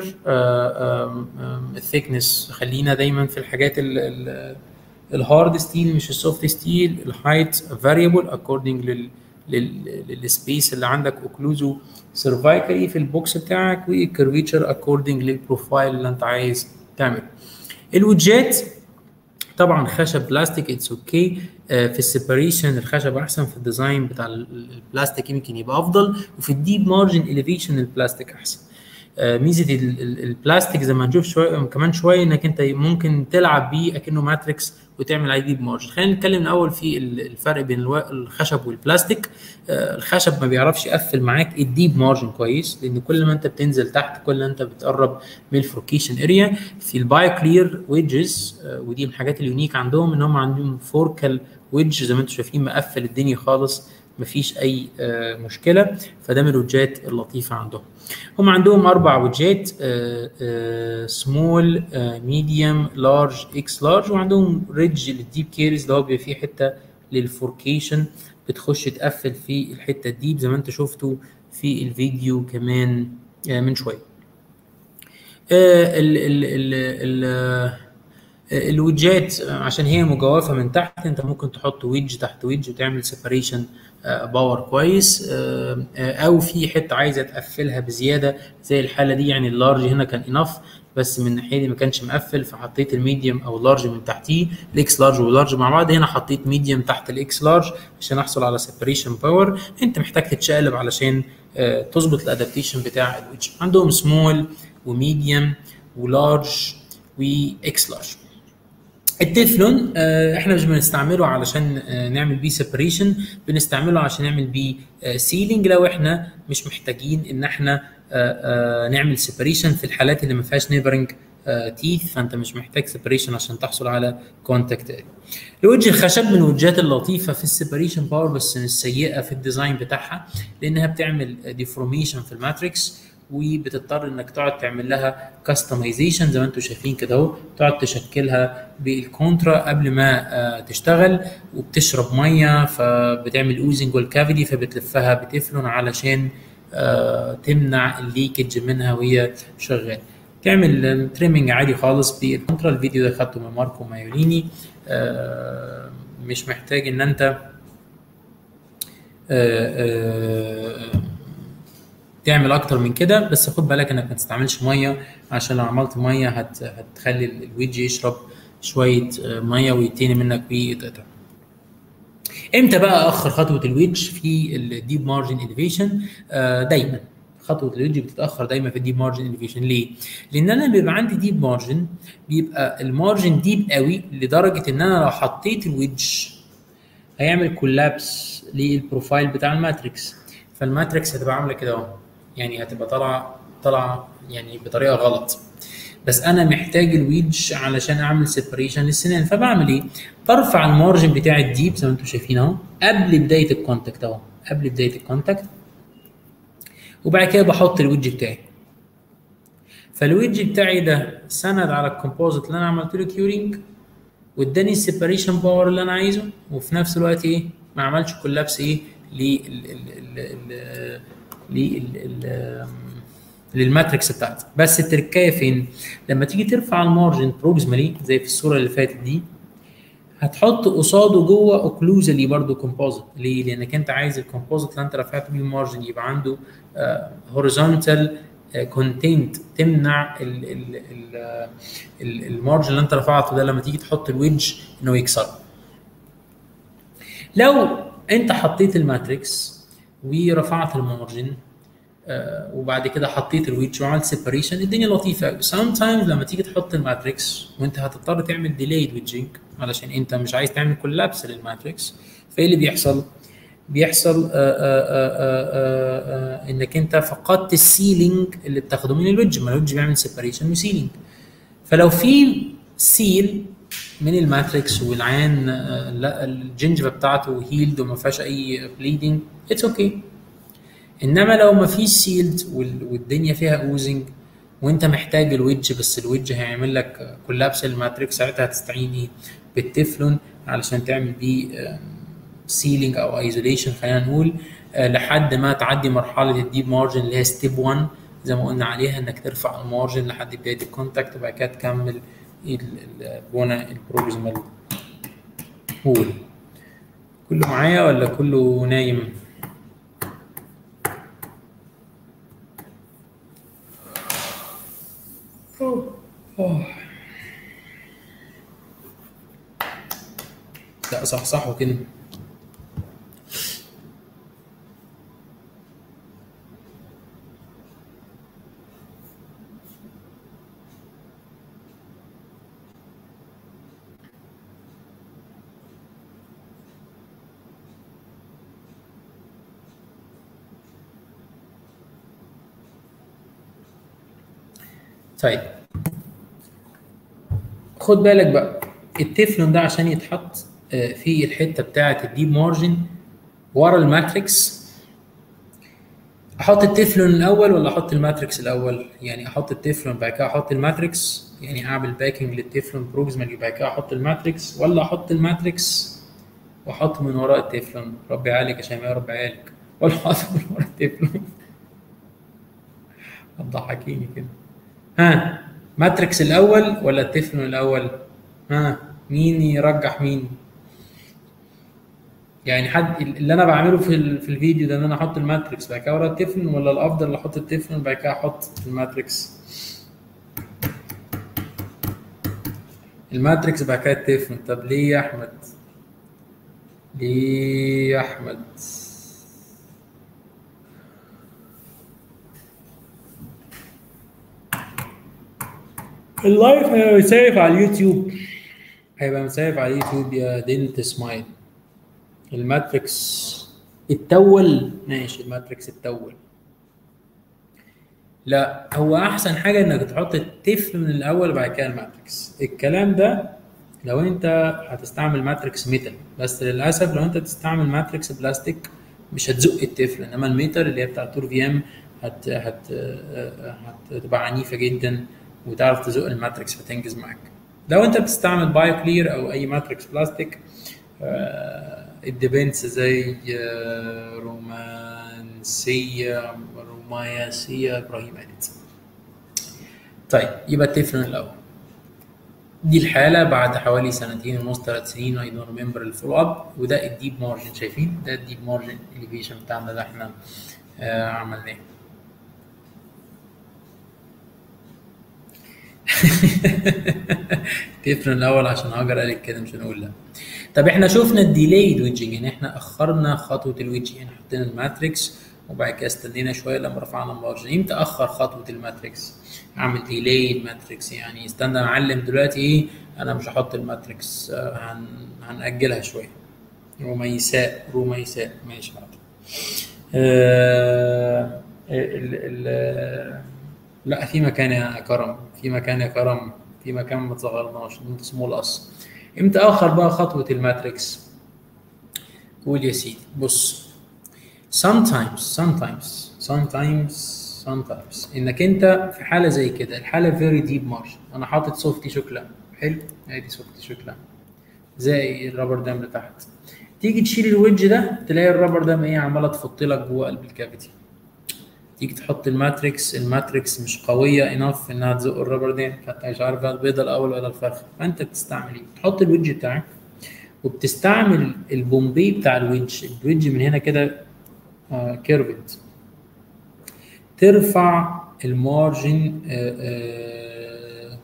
الثيكنس خلينا دايما في الحاجات الهارد ستيل مش السوفت ستيل الهايت variable according لل للسبيس اللي عندك اوكلوزو سيرفايكالي في البوكس بتاعك والكرفيتشر اكوردنج للبروفايل اللي انت عايز تعمله الوجات طبعا خشب بلاستيك اتس اوكي okay. في السيبريشن الخشب احسن في الديزاين بتاع البلاستيك يمكن يبقى افضل وفي الديب مارجن اليفيشن البلاستيك احسن ميزه البلاستيك زي ما هنشوف شويه كمان شويه انك انت ممكن تلعب بيه اكنه ماتريكس وتعمل عليه ديب مارجن خلينا نتكلم الاول في الفرق بين الخشب والبلاستيك الخشب ما بيعرفش يقفل معاك الديب مارجن كويس لان كل ما انت بتنزل تحت كل ما انت بتقرب من الفوركيشن اريا في الباي كلير ويدجز ودي من الحاجات اليونيك عندهم ان هم عندهم فوركال ويدج زي ما انتم شايفين مقفل الدنيا خالص مفيش اي مشكله فده من الوجات اللطيفه عندهم هم عندهم اربع وجات سمول ميديوم لارج اكس لارج وعندهم ريدج للديب كيرز اللي هو بيبقى فيه حته للفوركيشن بتخش تقفل في الحته الديب زي ما انتم شفتوا في الفيديو كمان من شويه ال ال ال ال الويدجات عشان هي مجوفه من تحت انت ممكن تحط ويدج تحت ويدج وتعمل سيبريشن باور كويس او في حته عايزه تقفلها بزياده زي الحاله دي يعني اللارج هنا كان انف بس من الناحيه دي ما كانش مقفل فحطيت الميديوم او اللارج من تحتيه الاكس لارج واللارج مع بعض هنا حطيت ميديوم تحت الاكس لارج عشان احصل على سيبريشن باور انت محتاج تتشقلب علشان تظبط الادابتيشن بتاع الويدج عندهم سمول وميديوم ولارج واكس لارج التeflon احنا مش بنستعمله علشان نعمل بيه سيبريشن بنستعمله عشان نعمل بيه سيلينج لو احنا مش محتاجين ان احنا نعمل سيبريشن في الحالات اللي ما فيهاش نيبرنج تيث فانت مش محتاج سيبريشن عشان تحصل على كونتاكت الوجه الخشب من الوجهات اللطيفه في السيبريشن باور بس مش سيئه في الديزاين بتاعها لانها بتعمل ديفورميشن في الماتريكس وبتضطر انك تقعد تعمل لها كاستمايزيشن زي ما انتم شايفين كده اهو تقعد تشكلها بالكونترا قبل ما تشتغل وبتشرب ميه فبتعمل اوزنج والكافيتي فبتلفها بتفلون علشان تمنع الليكج منها وهي شغاله تعمل تريمنج عادي خالص بالكونترا الفيديو ده خدته من ماركو مايوليني مش محتاج ان انت تعمل اكتر من كده بس خد بالك انك ما تستعملش ميه عشان لو عملت ميه هت... هتخلي الويدج يشرب شويه ميه ويتني منك ويتقطع امتى بقى اخر خطوه الويدج في الديب مارجن اليفيشن دايما خطوه الويدج بتتاخر دايما في الديب مارجن اليفيشن ليه لان انا بيبقى عندي ديب مارجن بيبقى المارجن ديب قوي لدرجه ان انا لو حطيت الويدج هيعمل كولابس للبروفايل بتاع الماتريكس فالماتريكس هتبقى عامله كده اهو يعني هتبقى طالعه طالعه يعني بطريقه غلط بس انا محتاج الويدج علشان اعمل سيبريشن للسنان فبعمل ايه؟ برفع المارجن بتاع الديب زي ما انتم شايفين اهو قبل بدايه الكونتاكت اهو قبل بدايه الكونتاكت وبعد كده بحط الويدج بتاعي فالويدج بتاعي ده سند على الكومبوزيت اللي انا عملت له كيورينج واداني السيبريشن باور اللي انا عايزه وفي نفس الوقت ايه ما عملش كولابس ايه لل للماتريكس بتاعتي بس التركايه فين لما تيجي ترفع المارجن بروكسيمالي زي في الصوره اللي فاتت دي هتحط قصاده جوه اوكلوزالي برضو كومبوزيت ليه لانك انت عايز الكومبوزيت اللي انت رفعت بيه المارجن يبقى عنده هوريزونتال كونتنت تمنع المارجن اللي انت رفعته ده لما تيجي تحط الويدج انه يكسره لو انت حطيت الماتريكس ورفعت المارجن آه وبعد كده حطيت الويدج وعملت سيبريشن الدنيا لطيفه قوي سام تايمز لما تيجي تحط الماتريكس وانت هتضطر تعمل ديلايد ويدجنج علشان انت مش عايز تعمل كولابس للماتريكس فايه اللي بيحصل؟ بيحصل آآ آآ آآ انك انت فقدت السيلينج اللي بتاخده من الويدج ما الويدج بيعمل سيبريشن وسيلينج فلو في سيل من الماتريكس والعين لا الجنجفه بتاعته هيلد وما فيهاش اي بليدنج اتس اوكي okay. انما لو ما فيش سيلد والدنيا فيها اوزنج وانت محتاج الويدج بس الويدج هيعمل لك كولابس الماتريكس ساعتها هتستعين ايه بالتeflon علشان تعمل بيه سيلينج او ايزوليشن خلينا نقول آه، لحد ما تعدي مرحله الديب مارجن اللي هي ستيب 1 زي ما قلنا عليها انك ترفع المارجن لحد بدايه الكونتاكت وبعد كده تكمل البنى البروكسيمال وول كله معايا ولا كله نايم؟ لا صح صح وكده طيب خد بالك بقى التeflon ده عشان يتحط آه، في الحته بتاعه الديب مارجن ورا الماتريكس احط التeflon الاول ولا احط الماتريكس الاول يعني احط التeflon بعد كده احط الماتريكس يعني اعمل باكينج للتeflon بروكسيمالي بعد كده احط الماتريكس ولا احط الماتريكس واحط من وراء التeflon ربي عالك يا شيماء ربي عالك ولا احط من وراء التeflon هتضحكيني كده ها ماتريكس الاول ولا التeflon الاول ها مين يرجح مين يعني حد اللي انا بعمله في ال- في الفيديو ده ان انا احط الماتريكس بعد كده ورا التeflon ولا الافضل احط التeflon بعد كده احط الماتريكس الماتريكس بعد كده التeflon طب ليه يا احمد ليه يا احمد اللايف هيبقى مسايف على اليوتيوب هيبقى مسايف على اليوتيوب يا دنت سمايل الماتريكس التول ماشي الماتريكس التول لا هو احسن حاجه انك تحط التفل من الاول وبعد كده الماتريكس الكلام ده لو انت هتستعمل ماتريكس ميتال بس للاسف لو انت تستعمل ماتريكس بلاستيك مش هتزق التفل انما الميتال اللي هي بتاع تور في ام هت هت هتبقى عنيفه جدا وتعرف تزق الماتريكس فتنجز معاك لو انت بتستعمل بايو كلير او اي ماتريكس بلاستيك الديبنس زي آه، رومانسيه رومانسيه ابراهيم قالت طيب يبقى التفلون الاول دي الحالة بعد حوالي سنتين ونص ثلاث سنين اي دونت ريمبر الفولو اب وده الديب مارجن شايفين ده الديب مارجن اليفيشن بتاعنا ده احنا آه عملناه تفرن الاول عشان هاجر قالت كده مش هنقول لا طب احنا شفنا الديلايد ويدجنج يعني احنا اخرنا خطوه الويدج يعني حطينا الماتريكس وبعد كده استنينا شويه لما رفعنا المارجن امتى اخر خطوه الماتريكس اعمل ديلايد ماتريكس يعني استنى اعلم دلوقتي ايه انا مش هحط الماتريكس آه، هن... هنأجلها شويه رميساء رميساء ماشي حاضر آه ال ال لا في مكان يا كرم في مكان يا كرم في مكان ما تصغرناش انت سمول اس امتى اخر بقى خطوه الماتريكس قول يا سيدي بص sometimes sometimes sometimes sometimes انك انت في حاله زي كده الحاله very deep margin انا حاطط سوفت تيشو كلام حلو ادي سوفت تيشو كلام زي الرابر دام اللي تحت تيجي تشيل الويدج ده تلاقي الرابر دام ايه عماله تفط لك جوه قلب الكافيتي تيجي تحط الماتريكس الماتريكس مش قويه انف انها تزق الرابر دام فانت مش عارف بقى البيضه الاول ولا الفرخه فانت بتستعمل ايه؟ تحط الويدج بتاعك وبتستعمل البومبي بتاع الويدج الويدج من هنا كده آه كيرفد ترفع المارجن آه آه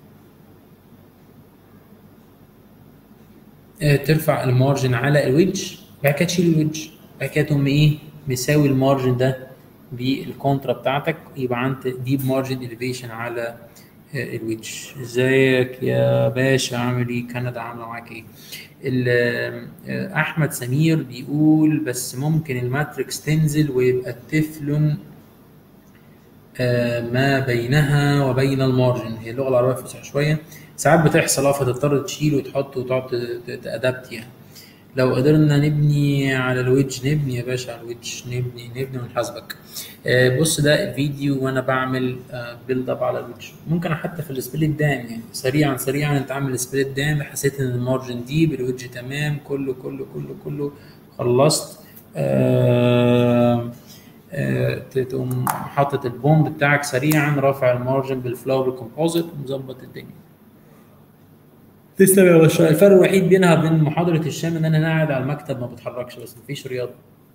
آه ترفع المارجن على الويدج بعد كده تشيل الويدج بعد كده تقوم ايه مساوي المارجن ده بالكونترا بتاعتك يبقى عندك ديب مارجن اليفيشن على آه، الويدج ازيك يا باشا عامل ايه كندا عامله معاك ايه ال- آه، احمد سمير بيقول بس ممكن الماتريكس تنزل ويبقى التفلون آه، ما بينها وبين المارجن هي اللغه العربيه فصحى شويه ساعات بتحصل اه فتضطر تشيل وتحط وتقعد ت- ت- تادبت يعني لو قدرنا نبني على الويدج نبني يا باشا على الويدج نبني نبني ونحاسبك آه، بص ده الفيديو وانا بعمل بيلد اب على الويدج ممكن حتى في السبليت دام يعني سريعا سريعا انت عامل سبليت دام حسيت ان المارجن دي بالويدج تمام كله كله كله كله خلصت آه، آه، تقوم حاطط البوند بتاعك سريعا رافع المارجن بالفلاور كومبوزيت ومظبط الدنيا تسلم يا باشا الفرق الوحيد بينها وبين محاضرة الشام ان انا قاعد على المكتب ما بتحركش بس مفيش رياضة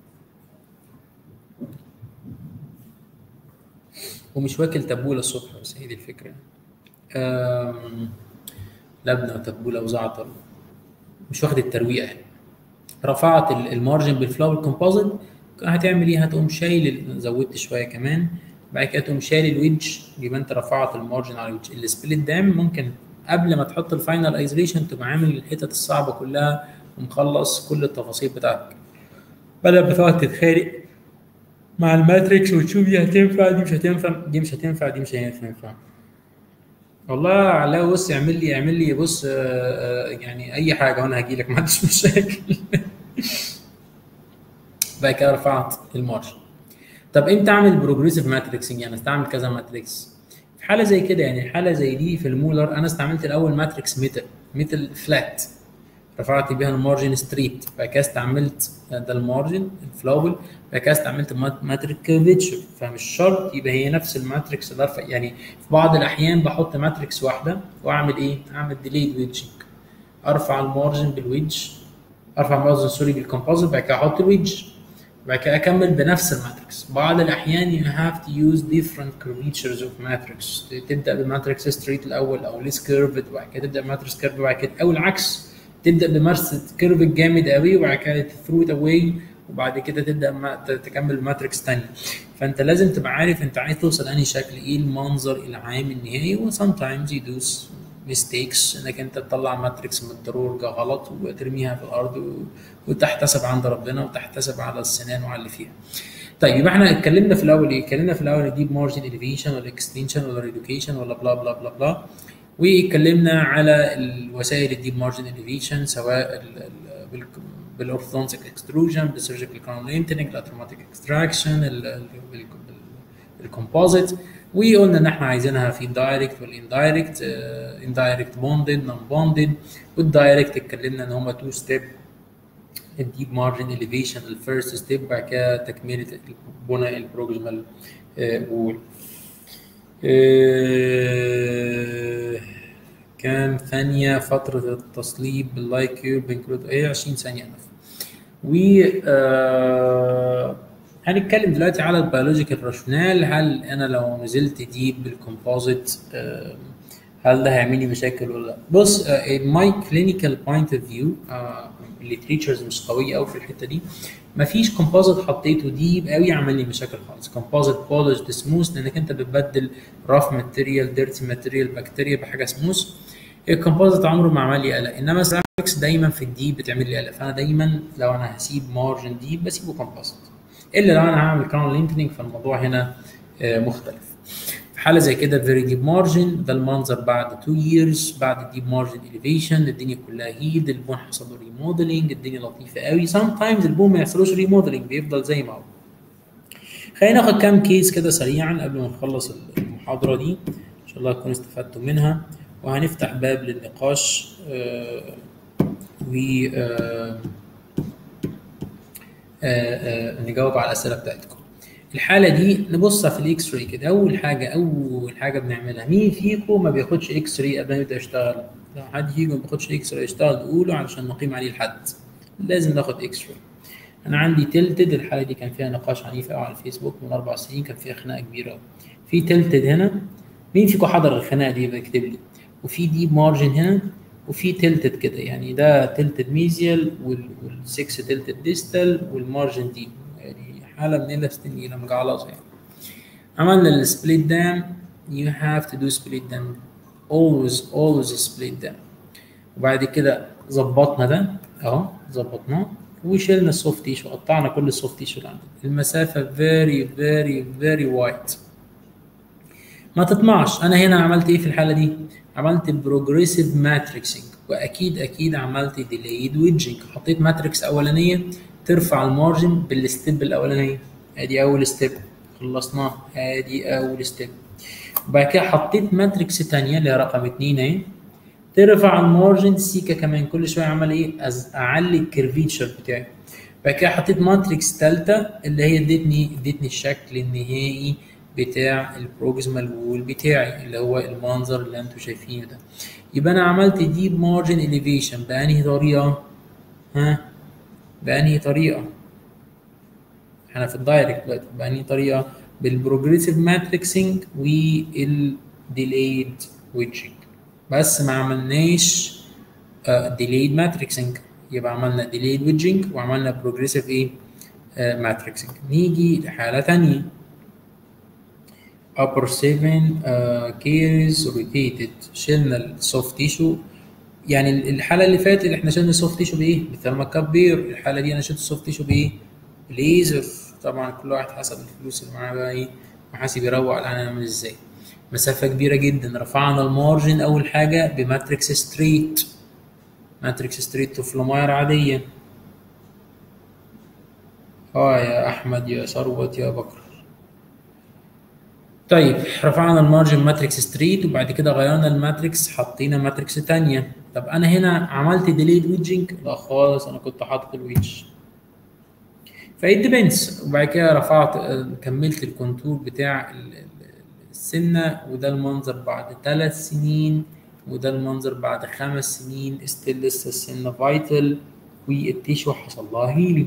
ومش واكل تبولة الصبح بس هي دي الفكرة آم، لبنة وتبولة وزعتر مش واخد الترويقة يعني رفعت ال- المارجن بالفلاور كومبوزيت هتعمل ايه هتقوم شايل ال- زودت شويه كمان بعد كده تقوم شايل الويدج يبقى انت رفعت المارجن على الويدج السبليت دام ممكن قبل ما تحط الفاينل ايزوليشن تبقى عامل الحتت الصعبه كلها ومخلص كل التفاصيل بتاعتك بدل ما تقعد تتخانق مع الماتريكس وتشوف دي هتنفع دي مش هتنفع دي مش هتنفع دي مش هتنفع والله علاء بص اعمل لي اعمل لي بص آه، آه، يعني اي حاجه وانا هجي لك ما عنديش مشاكل بعد كده رفعت المارجن طب امتى اعمل بروجريسيف ماتريكسنج يعني استعمل كذا ماتريكس في حاله زي كده يعني حاله زي دي في المولر انا استعملت الاول ماتريكس ميتال ميتال فلات رفعت بيها المارجن ستريت بعد كده استعملت ده المارجن الفلاول بعد كده استعملت ماتريك كيرفيتشر فمش شرط يبقى هي نفس الماتريكس اللي ارفع يعني في بعض الاحيان بحط ماتريكس واحده واعمل ايه؟ اعمل ديليد ويدجنج ارفع المارجن بالويدج ارفع المارجن سوري بالكومبوزيت بعد كده احط الويدج بعد كده اكمل بنفس الماتريكس بعض الاحيان you have to use different curvatures of matrix تبدا بماتريكس ستريت الاول او ليس كيرفد وبعد كده تبدا بماتريكس كيرف وبعد كده او العكس تبدا بمارس كيرف جامد قوي وبعد كده تثرو ات اواي وبعد كده تبدا ما تكمل ماتريكس ثانيه فانت لازم تبقى عارف انت عايز توصل انهي شكل ايه المنظر العام النهائي و sometimes you do mistakes انك انت تطلع ماتريكس من الدرورجة غلط وترميها في الارض و- وتحتسب عند ربنا وتحتسب على السنان وعلى اللي فيها طيب يبقى احنا اتكلمنا في الاول ايه؟ اتكلمنا في الاول نجيب مارجن اليفيشن ولا اكستنشن ولا ريدوكيشن ولا بلا بلا بلا بلا واتكلمنا على الوسائل اللي تجيب مارجن اليفيشن سواء ال- ال- بال- بالاورثونتيك اكستروجن بالسيرجيكال كراون لينتنج الاتروماتيك اكستراكشن الكومبوزيت وقلنا ان احنا عايزينها في الدايركت والاندايركت اندايركت بوندد نون بوندد والدايركت اتكلمنا ان هما تو ستيب الديب مارجن اليفيشن الفيرست ستيب بعد كده تكمله بناء البروكسيمال وول كام ثانية فترة التصليب باللايك كيوب انكلود ايه 20 ثانية نف. و آه، هنتكلم دلوقتي على البيولوجيكال راشونال هل انا لو نزلت ديب بالكومبوزيت آه، هل ده هيعمل لي مشاكل ولا لا؟ بص ماي كلينيكال بوينت اوف فيو الليتريتشرز مش قويه قوي في الحته دي مفيش كومبوزيت حطيته ديب قوي عمل لي مشاكل خالص كومبوزيت بولش سموث لانك انت بتبدل راف ماتيريال ديرتي ماتيريال بكتيريا بحاجه سموث الكومبوزيت عمره ما عمل لي قلق انما السيراميكس دايما في الديب بتعمل لي قلق فانا دايما لو انا هسيب مارجن ديب بسيبه كومبوزيت الا لو انا هعمل كراون لينتنج فالموضوع هنا آه، مختلف في حاله زي كده فيري ديب مارجن ده المنظر بعد 2 years بعد ديب مارجن اليفيشن الدنيا كلها هيلد البون حصل له ريموديلنج الدنيا لطيفه قوي سام تايمز البون ما يحصلوش ريموديلنج بيفضل زي ما هو خلينا ناخد كام كيس كده سريعا قبل ما نخلص المحاضره دي ان شاء الله تكونوا استفدتوا منها وهنفتح باب للنقاش آه، و آه، آه، آه، نجاوب على الاسئله بتاعتكم الحاله دي نبص في الاكس راي كده اول حاجه اول حاجه بنعملها مين فيكم ما بياخدش اكس راي قبل ما يبدا يشتغل لو حد فيكم ما بياخدش اكس راي يشتغل قولوا علشان نقيم عليه الحد لازم ناخد اكس راي انا عندي تلتد الحاله دي كان فيها نقاش عنيف قوي على الفيسبوك من اربع سنين كان فيها خناقه كبيره قوي في تلتد هنا مين فيكم حضر الخناقه دي يبقى يكتب لي وفي ديب مارجن هنا وفي تلتد كده يعني ده تلتد ميزيال والسكس تلتد ديستال والمارجن دي يعني حاله من النيله مجعلصه يعني عملنا السبليت دام you have to do split dam always always split dam وبعد كده ظبطنا ده اهو ظبطناه وشلنا السوفت تيشو قطعنا كل السوفت تيشو اللي عندنا المسافه very very very wide ما تطمعش انا هنا عملت ايه في الحاله دي عملت بروجريسيف ماتريكسنج واكيد اكيد عملت ديليد ويدجنج حطيت ماتريكس اولانيه ترفع المارجن بالستيب الاولانيه ادي اول ستيب خلصناه ادي اول ستيب وبعد كده حطيت ماتريكس ثانيه اللي هي رقم 2 اهي ترفع المارجن سيكا كمان كل شويه عمل ايه أز- اعلي الكيرفيتشر بتاعي بعد كده حطيت ماتريكس ثالثه اللي هي ادتني ادتني الشكل النهائي بتاع البروكسيمال وول بتاعي اللي هو المنظر اللي انتم شايفينه ده يبقى انا عملت ديب مارجن اليفيشن بانهي طريقه ها بانهي طريقه احنا في الدايركت دلوقتي بانهي طريقه بالبروجريسيف ماتريكسنج والديليد ويدجنج بس ما عملناش ديليد ماتريكسنج يبقى عملنا ديليد ويدجنج وعملنا بروجريسيف ايه ماتريكسنج نيجي لحاله ثانيه upper 7 uh, cases rotated شلنا السوفت تيشو يعني الحاله اللي فاتت احنا شلنا السوفت تيشو بايه؟ بثيرمال كابير الحاله دي انا شلت السوفت تيشو بايه؟ ليزر طبعا كل واحد حسب الفلوس اللي معاه بقى ايه وحاسب يروق على نعمل ازاي مسافه كبيره جدا رفعنا المارجن اول حاجه بماتريكس ستريت ماتريكس ستريت فلوماير عاديه اه يا احمد يا ثروت يا بكر طيب رفعنا المارجن ماتريكس ستريت وبعد كده غيرنا الماتريكس حطينا ماتريكس تانية طب انا هنا عملت ديليد ويدجنج لا خالص انا كنت حاطط الويدج فايت ديبينس وبعد كده رفعت آه، كملت الكونتور بتاع ال- ال- السنه وده المنظر بعد ثلاث سنين وده المنظر بعد خمس سنين ستيل لسه السنه فايتل والتيشو حصل لها هيلينج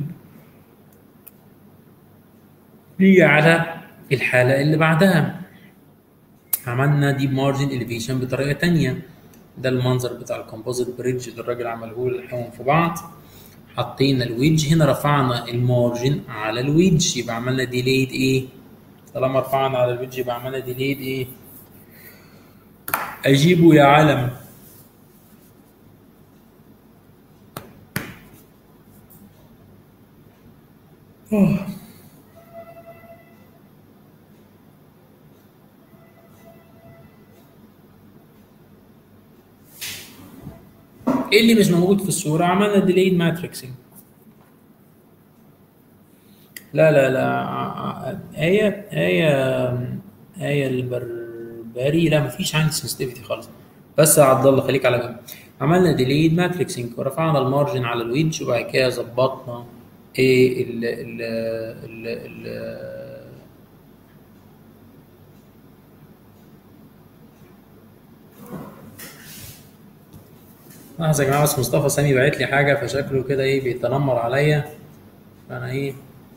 نيجي على الحالة اللي بعدها عملنا ديب مارجن اليفيشن بطريقة تانية ده المنظر بتاع الكومبوزيت بريدج اللي الراجل عمله لحمهم في بعض حطينا الويدج هنا رفعنا المارجن على الويدج يبقى عملنا ديليد ايه طالما رفعنا على الويدج يبقى عملنا ديليد ايه اجيبه يا علم أوه. ايه اللي مش موجود في الصورة عملنا ديليد ماتريكسنج لا لا لا ع- ع- آية آية آية البربري لا مفيش عندي سنسيتيفيتي خالص بس يا عبد الله خليك على جنب عملنا ديليد ماتريكسنج ورفعنا المارجن على الويدج وبعد كده ظبطنا ايه ال ال ال ال لحظة يا جماعة بس مصطفى سامي بعت لي حاجة فشكله كده ايه بيتنمر عليا فأنا ايه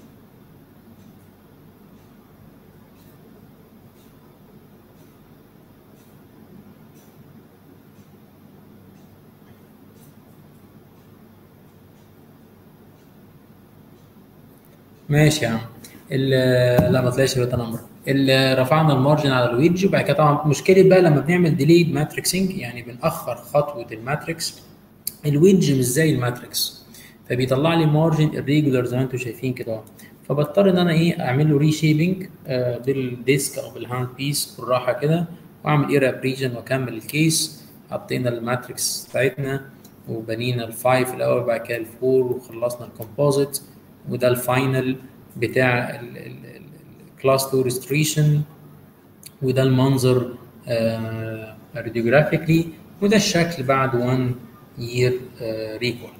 ماشي يا عم ال- لا ما طلعش بيتنمر ال- رفعنا المارجن على الويدج وبعد كده طبعا مشكله بقى لما بنعمل ديليد ماتريكسنج يعني بنأخر خطوه الماتريكس الويدج مش زي الماتريكس فبيطلع لي مارجن الريجولار زي ما انتم شايفين كده اهو. فبضطر ان انا ايه اعمل له ريشيبنج بالديسك او بالهاند بيس بالراحه كده واعمل ايرا بريجن واكمل الكيس حطينا الماتريكس بتاعتنا وبنينا الفايف الاول بعد كده الفور وخلصنا الكومبوزيت وده الفاينل بتاع الكلاس 2 ريستريشن وده المنظر راديوجرافيكلي وده الشكل بعد 1 يير ريكول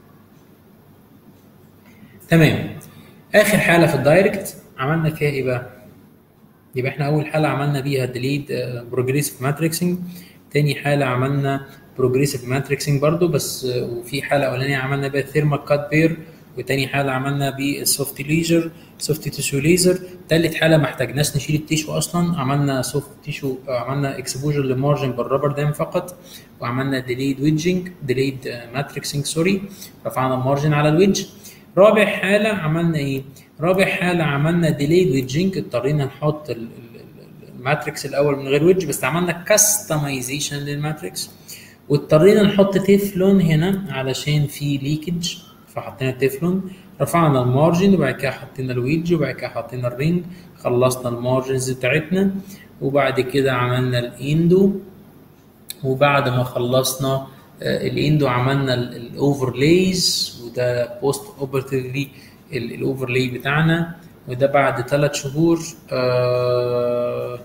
تمام اخر حاله في الدايركت عملنا فيها ايه بقى يبقى احنا اول حاله عملنا بيها ديليد بروجريسيف ماتريكسنج تاني حاله عملنا بروجريسيف ماتريكسنج برضو بس آه، وفي حاله اولانيه عملنا بيها ثيرمال كات بير وتاني حاله عملنا بالسوفت ليجر سوفت تيشو ليزر تالت حاله ما احتاجناش نشيل التيشو اصلا عملنا سوفت تيشو عملنا اكسبوجر لمارجن بالرابر دام فقط وعملنا ديليد ويدجنج ديليد ماتريكسنج سوري رفعنا المارجن على الويدج رابع حاله عملنا ايه رابع حاله عملنا ديليد ويدجنج اضطرينا نحط ال- ال- ال- الماتريكس الاول من غير ويدج بس عملنا كاستمايزيشن للماتريكس واضطرينا نحط تيفلون هنا علشان في ليكج فحطينا تيفلون رفعنا المارجن وبعد كده حطينا الويدج وبعد كده حطينا الرينج خلصنا المارجنز بتاعتنا وبعد كده عملنا الاندو وبعد ما خلصنا الاندو عملنا الاوفرلايز وده بوست اوبرتيفلي الاوفرلاي بتاعنا وده بعد ثلاث شهور آه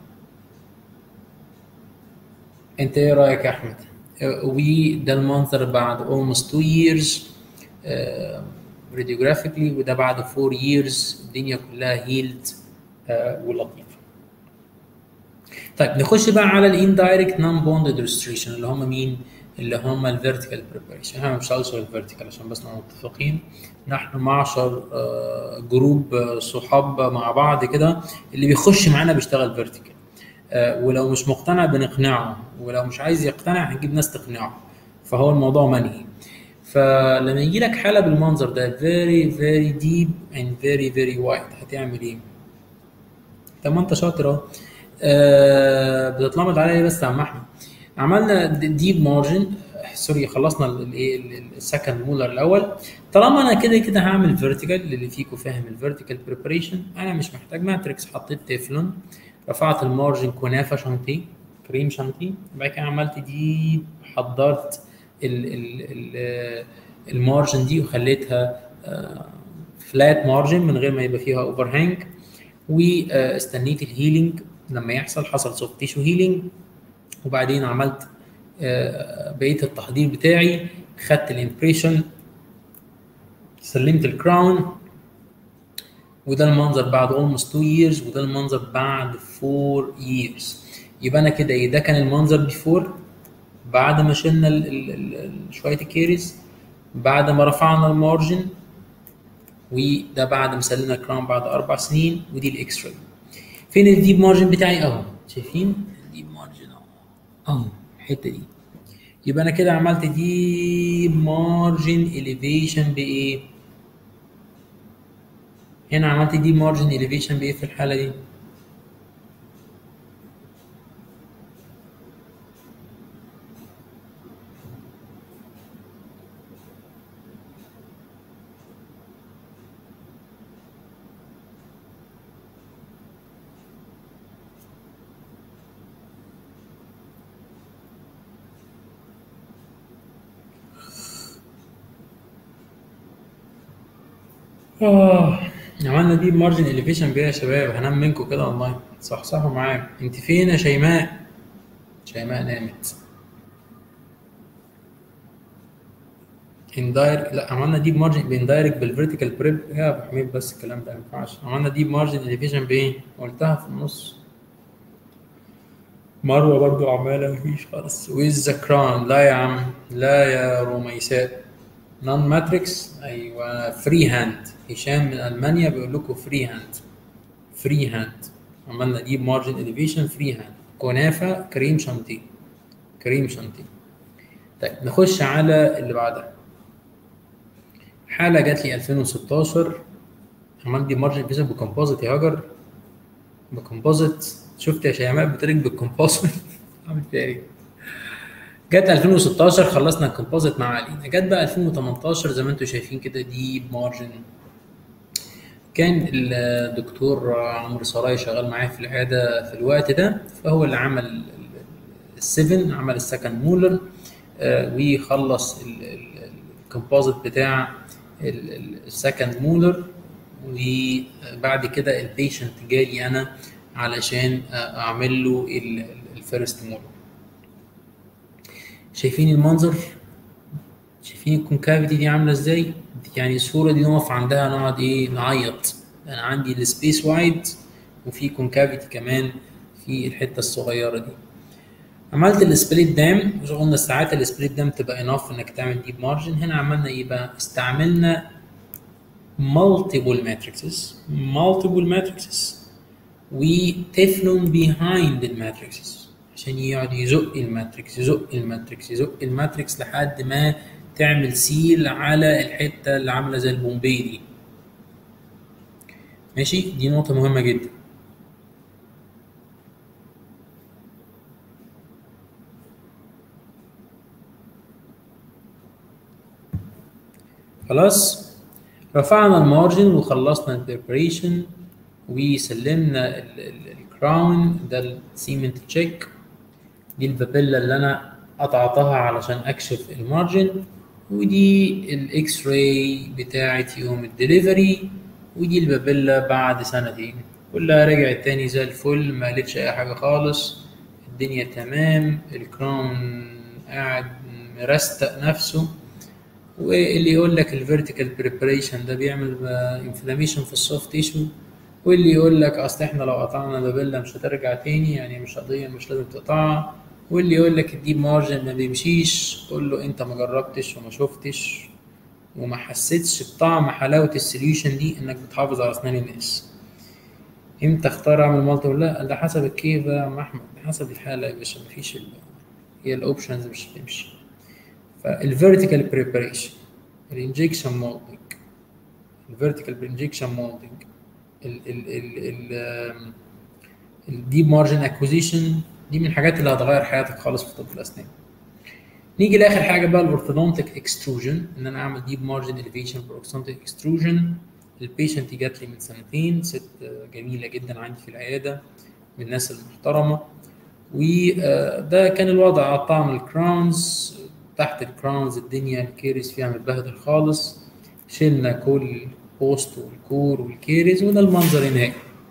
انت ايه رايك يا احمد وده المنظر بعد almost two years راديوجرافيكلي وده بعد 4 years الدنيا كلها هيلد ولطيفه طيب نخش بقى على الاندايركت نون بوندد ريستريشن اللي هم مين؟ اللي هم الفيرتيكال بريباريشن احنا مش عاوز الفيرتيكال عشان بس نبقى متفقين نحن معشر جروب صحاب مع بعض كده اللي بيخش معانا بيشتغل فيرتيكال ولو مش مقتنع بنقنعه ولو مش عايز يقتنع هنجيب ناس تقنعه فهو الموضوع منهي فلما يجي لك حاله بالمنظر ده very very deep and very very wide هتعمل ايه؟ طب ما انت شاطر اهو آه بتتلمض عليا بس يا عم احمد عملنا ديب مارجن سوري خلصنا الايه السكند مولر الاول طالما انا كده كده هعمل فيرتيكال اللي فيكم فاهم الفيرتيكال بريباريشن انا مش محتاج ماتريكس حطيت تeflon رفعت المارجن كنافه شانتيه كريم شانتيه بعد كده عملت دي حضرت ال ال ال المارجن دي وخليتها فلات مارجن من غير ما يبقى فيها اوفر هانج واستنيت الهيلينج لما يحصل حصل سوفت تيشو هيلينج وبعدين عملت بقيه التحضير بتاعي خدت الامبريشن سلمت الكراون وده المنظر بعد almost 2 years وده المنظر بعد 4 years يبقى انا كده ايه ده كان المنظر بيفور بعد ما شلنا ال ال ال شويه الكيريز بعد ما رفعنا المارجن وده بعد ما سلمنا الكراون بعد اربع سنين ودي الاكس راي فين الديب مارجن بتاعي اهو شايفين الديب مارجن اهو اهو الحته دي يبقى انا كده عملت ديب مارجن اليفيشن بايه هنا عملت ديب مارجن اليفيشن بايه في الحاله دي آه. عملنا دي مارجن اليفيشن بيه يا شباب هنام منكم كده والله صح صح معاك انت فين يا شيماء شيماء نامت اندايركت لا عملنا ديب مارجن باندايركت بالفيرتيكال بريب يا ابو حميد بس الكلام ده ما ينفعش عملنا ديب مارجن اليفيشن بايه قلتها في النص مروه برضو عماله مفيش خالص ويز ذا كراون لا يا عم لا يا روميساء نون ماتريكس ايوه فري هاند هشام من المانيا بيقول لكم فري هاند فري هاند عملنا ديب مارجن اليفيشن فري هاند كنافه كريم شانتيه كريم شانتيه طيب نخش على اللي بعدها حاله جات لي 2016 عملت دي مارجن اليفيشن بكومبوزيت يا هاجر بكومبوزيت شفت يا شيماء بترك بالكومبوزيت عامل فيها ايه جت 2016 خلصنا الكومبوزيت مع علينا جت بقى 2018 زي ما انتم شايفين كده دي مارجن كان الدكتور عمرو سراي شغال معايا في العياده في الوقت ده فهو اللي عمل السيفن عمل السكند مولر وخلص الكومبوزيت بتاع السكند مولر وبعد كده البيشنت جالي انا علشان اعمل له الفيرست مولر شايفين المنظر شايفين الكونكافيتي دي عامله ازاي يعني الصوره دي نقف عندها نقعد ايه نعيط انا عندي السبيس وايد وفي كونكافيتي كمان في الحته الصغيره دي عملت السبليت دام قلنا ساعات السبليت دام تبقى اناف انك تعمل ديب مارجن هنا عملنا ايه بقى استعملنا multiple matrices multiple matrices وتفلون behind الماتريكسز عشان يقعد يزق الماتريكس يزق الماتريكس يزق الماتريكس لحد ما تعمل سيل على الحته اللي عامله زي البومبي دي ماشي دي نقطه مهمه جدا خلاص رفعنا المارجن وخلصنا البريبريشن وسلمنا الكراون ده السيمنت تشيك دي البابيلا اللي انا قطعتها علشان اكشف المارجن ودي الاكس راي بتاعت يوم الدليفري ودي البابيلا بعد سنتين كلها رجعت تاني زي الفل ما قالتش اي حاجه خالص الدنيا تمام الكراون قاعد مرستق نفسه واللي يقول لك الفيرتيكال بريبريشن ده بيعمل انفلاميشن في السوفت تيشو واللي يقول لك اصل احنا لو قطعنا بابيلا مش هترجع تاني يعني مش قضيه مش لازم تقطعها واللي يقول لك الديب مارجن ما بيمشيش قول له انت ما جربتش وما شفتش وما حسيتش بطعم حلاوه السوليوشن دي انك بتحافظ على اسنان الناس امتى اختار اعمل مالتي لا ده حسب الكيف يا عم احمد حسب الحاله يا باشا مفيش ال... هي الاوبشنز مش بتمشي فالفيرتيكال بريباريشن الانجكشن مولدنج الفيرتيكال انجكشن مولدنج الديب مارجن اكوزيشن دي من الحاجات اللي هتغير حياتك خالص في طب الاسنان نيجي لاخر حاجه بقى الاورثودونتيك اكستروجن ان انا اعمل ديب مارجن اليفيشن بالاورثودونتيك اكستروجن البيشنت جات لي من سنتين ست جميله جدا عندي في العياده من الناس المحترمه وده كان الوضع قطعنا الكراونز تحت الكراونز الدنيا الكيرز فيها متبهدل خالص شلنا كل البوست والكور والكيرز وده المنظر النهائي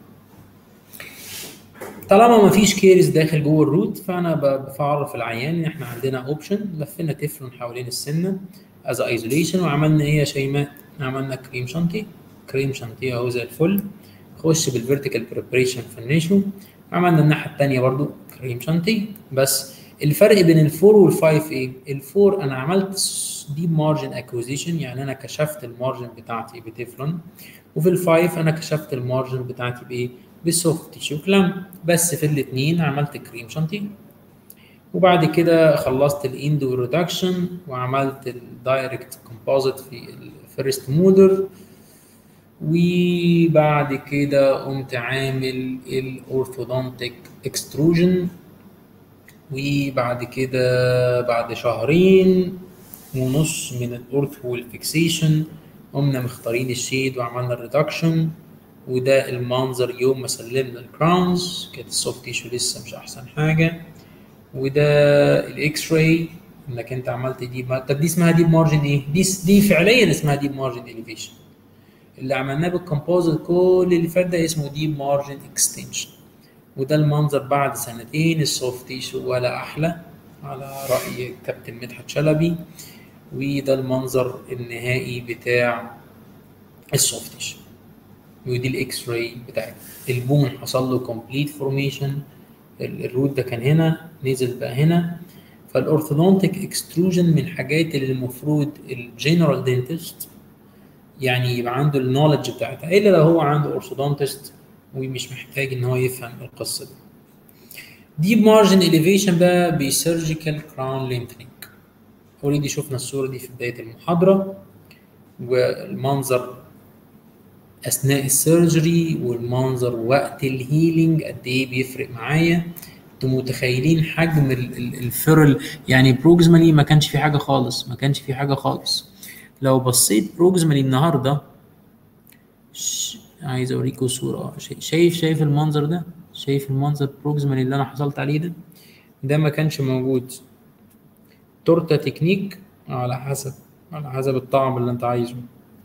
طالما ما فيش كيرز داخل جوه الروت فانا بعرف العيان ان احنا عندنا اوبشن لفينا تفلون حوالين السنه از ايزوليشن وعملنا ايه يا شيماء؟ عملنا كريم شانتي كريم شانتي اهو زي الفل خش بالفيرتيكال بريبريشن فنشه عملنا الناحيه الثانيه برضو كريم شانتي بس الفرق بين الفور والفايف ايه؟ الفور انا عملت ديب مارجن اكوزيشن يعني انا كشفت المارجن بتاعتي بتفلون وفي الفايف انا كشفت المارجن بتاعتي بايه؟ بالسوفت تيشو كلام بس في الاثنين عملت كريم شانتي وبعد كده خلصت الاندو ريدكشن وعملت الدايركت كومبوزيت في الفيرست مودر وبعد كده قمت عامل الاورثودونتيك اكستروجن وبعد كده بعد شهرين ونص من الاورثو والفيكسيشن قمنا مختارين الشيد وعملنا الريدكشن وده المنظر يوم ما سلمنا الكراونز كانت السوفت تيشو لسه مش احسن حاجه وده الاكس راي انك انت عملت دي طب دي اسمها ديب مارجن ايه؟ دي دي فعليا اسمها ديب مارجن اليفيشن اللي عملناه بالكومبوزيت كل اللي فات ده اسمه ديب مارجن اكستنشن وده المنظر بعد سنتين السوفت تيشو ولا احلى على راي كابتن مدحت شلبي وده المنظر النهائي بتاع السوفت تيشو ودي الاكس راي بتاعتي البون حصل له كومبليت فورميشن الروت ده كان هنا نزل بقى هنا فالاورثودونتيك اكستروجن من الحاجات اللي المفروض الجنرال دينتست يعني يبقى عنده النولج بتاعتها الا لو هو عنده اورثودونتست ومش محتاج ان هو يفهم القصه دي ديب مارجن اليفيشن بقى بسيرجيكال كراون لينثنينج اوريدي شفنا الصوره دي في بدايه المحاضره والمنظر اثناء السيرجري والمنظر وقت الهيلينج قد ايه بيفرق معايا انتوا متخيلين حجم الفرل يعني بروكسمالي ما كانش في حاجه خالص ما كانش في حاجه خالص لو بصيت بروكسمالي النهارده ش... عايز اوريكم صوره شايف شايف المنظر ده شايف المنظر بروكسمالي اللي انا حصلت عليه ده ده ما كانش موجود تورته تكنيك على حسب على حسب الطعم اللي انت عايزه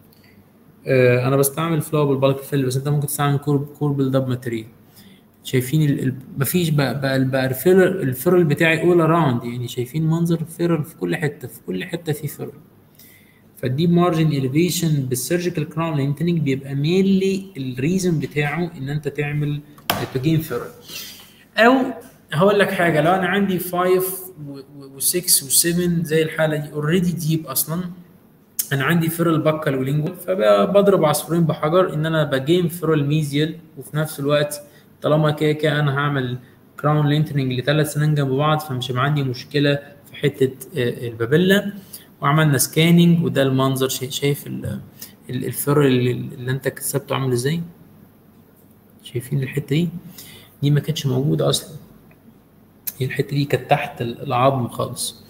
آه انا بستعمل فلو بالبالك فيل بس انت ممكن تستعمل كور كور بالدب ماتريال شايفين ال... ال... مفيش بقى بقى, بقى الفيرل الفيرل بتاعي اول اراوند يعني شايفين منظر فيرل في كل حته في كل حته في فيرل فالديب مارجن اليفيشن بالسيرجيكال كراون لينتنج بيبقى مينلي الريزن بتاعه ان انت تعمل تجين فيرل او هقول لك حاجه لو انا عندي 5 و6 و7 زي الحاله دي اوريدي ديب اصلا انا عندي فيرل بكال ولينجوال فبضرب عصفورين بحجر ان انا بجيم فيرل ميزيال وفي نفس الوقت طالما كده كده انا هعمل كراون لينتنج لثلاث سنين جنب بعض فمش هيبقى عندي مشكله في حته البابيلا وعملنا سكاننج وده المنظر شايف الفر اللي, اللي انت كسبته عامل ازاي شايفين الحته دي دي ما كانتش موجوده اصلا هي الحته دي كانت تحت العظم خالص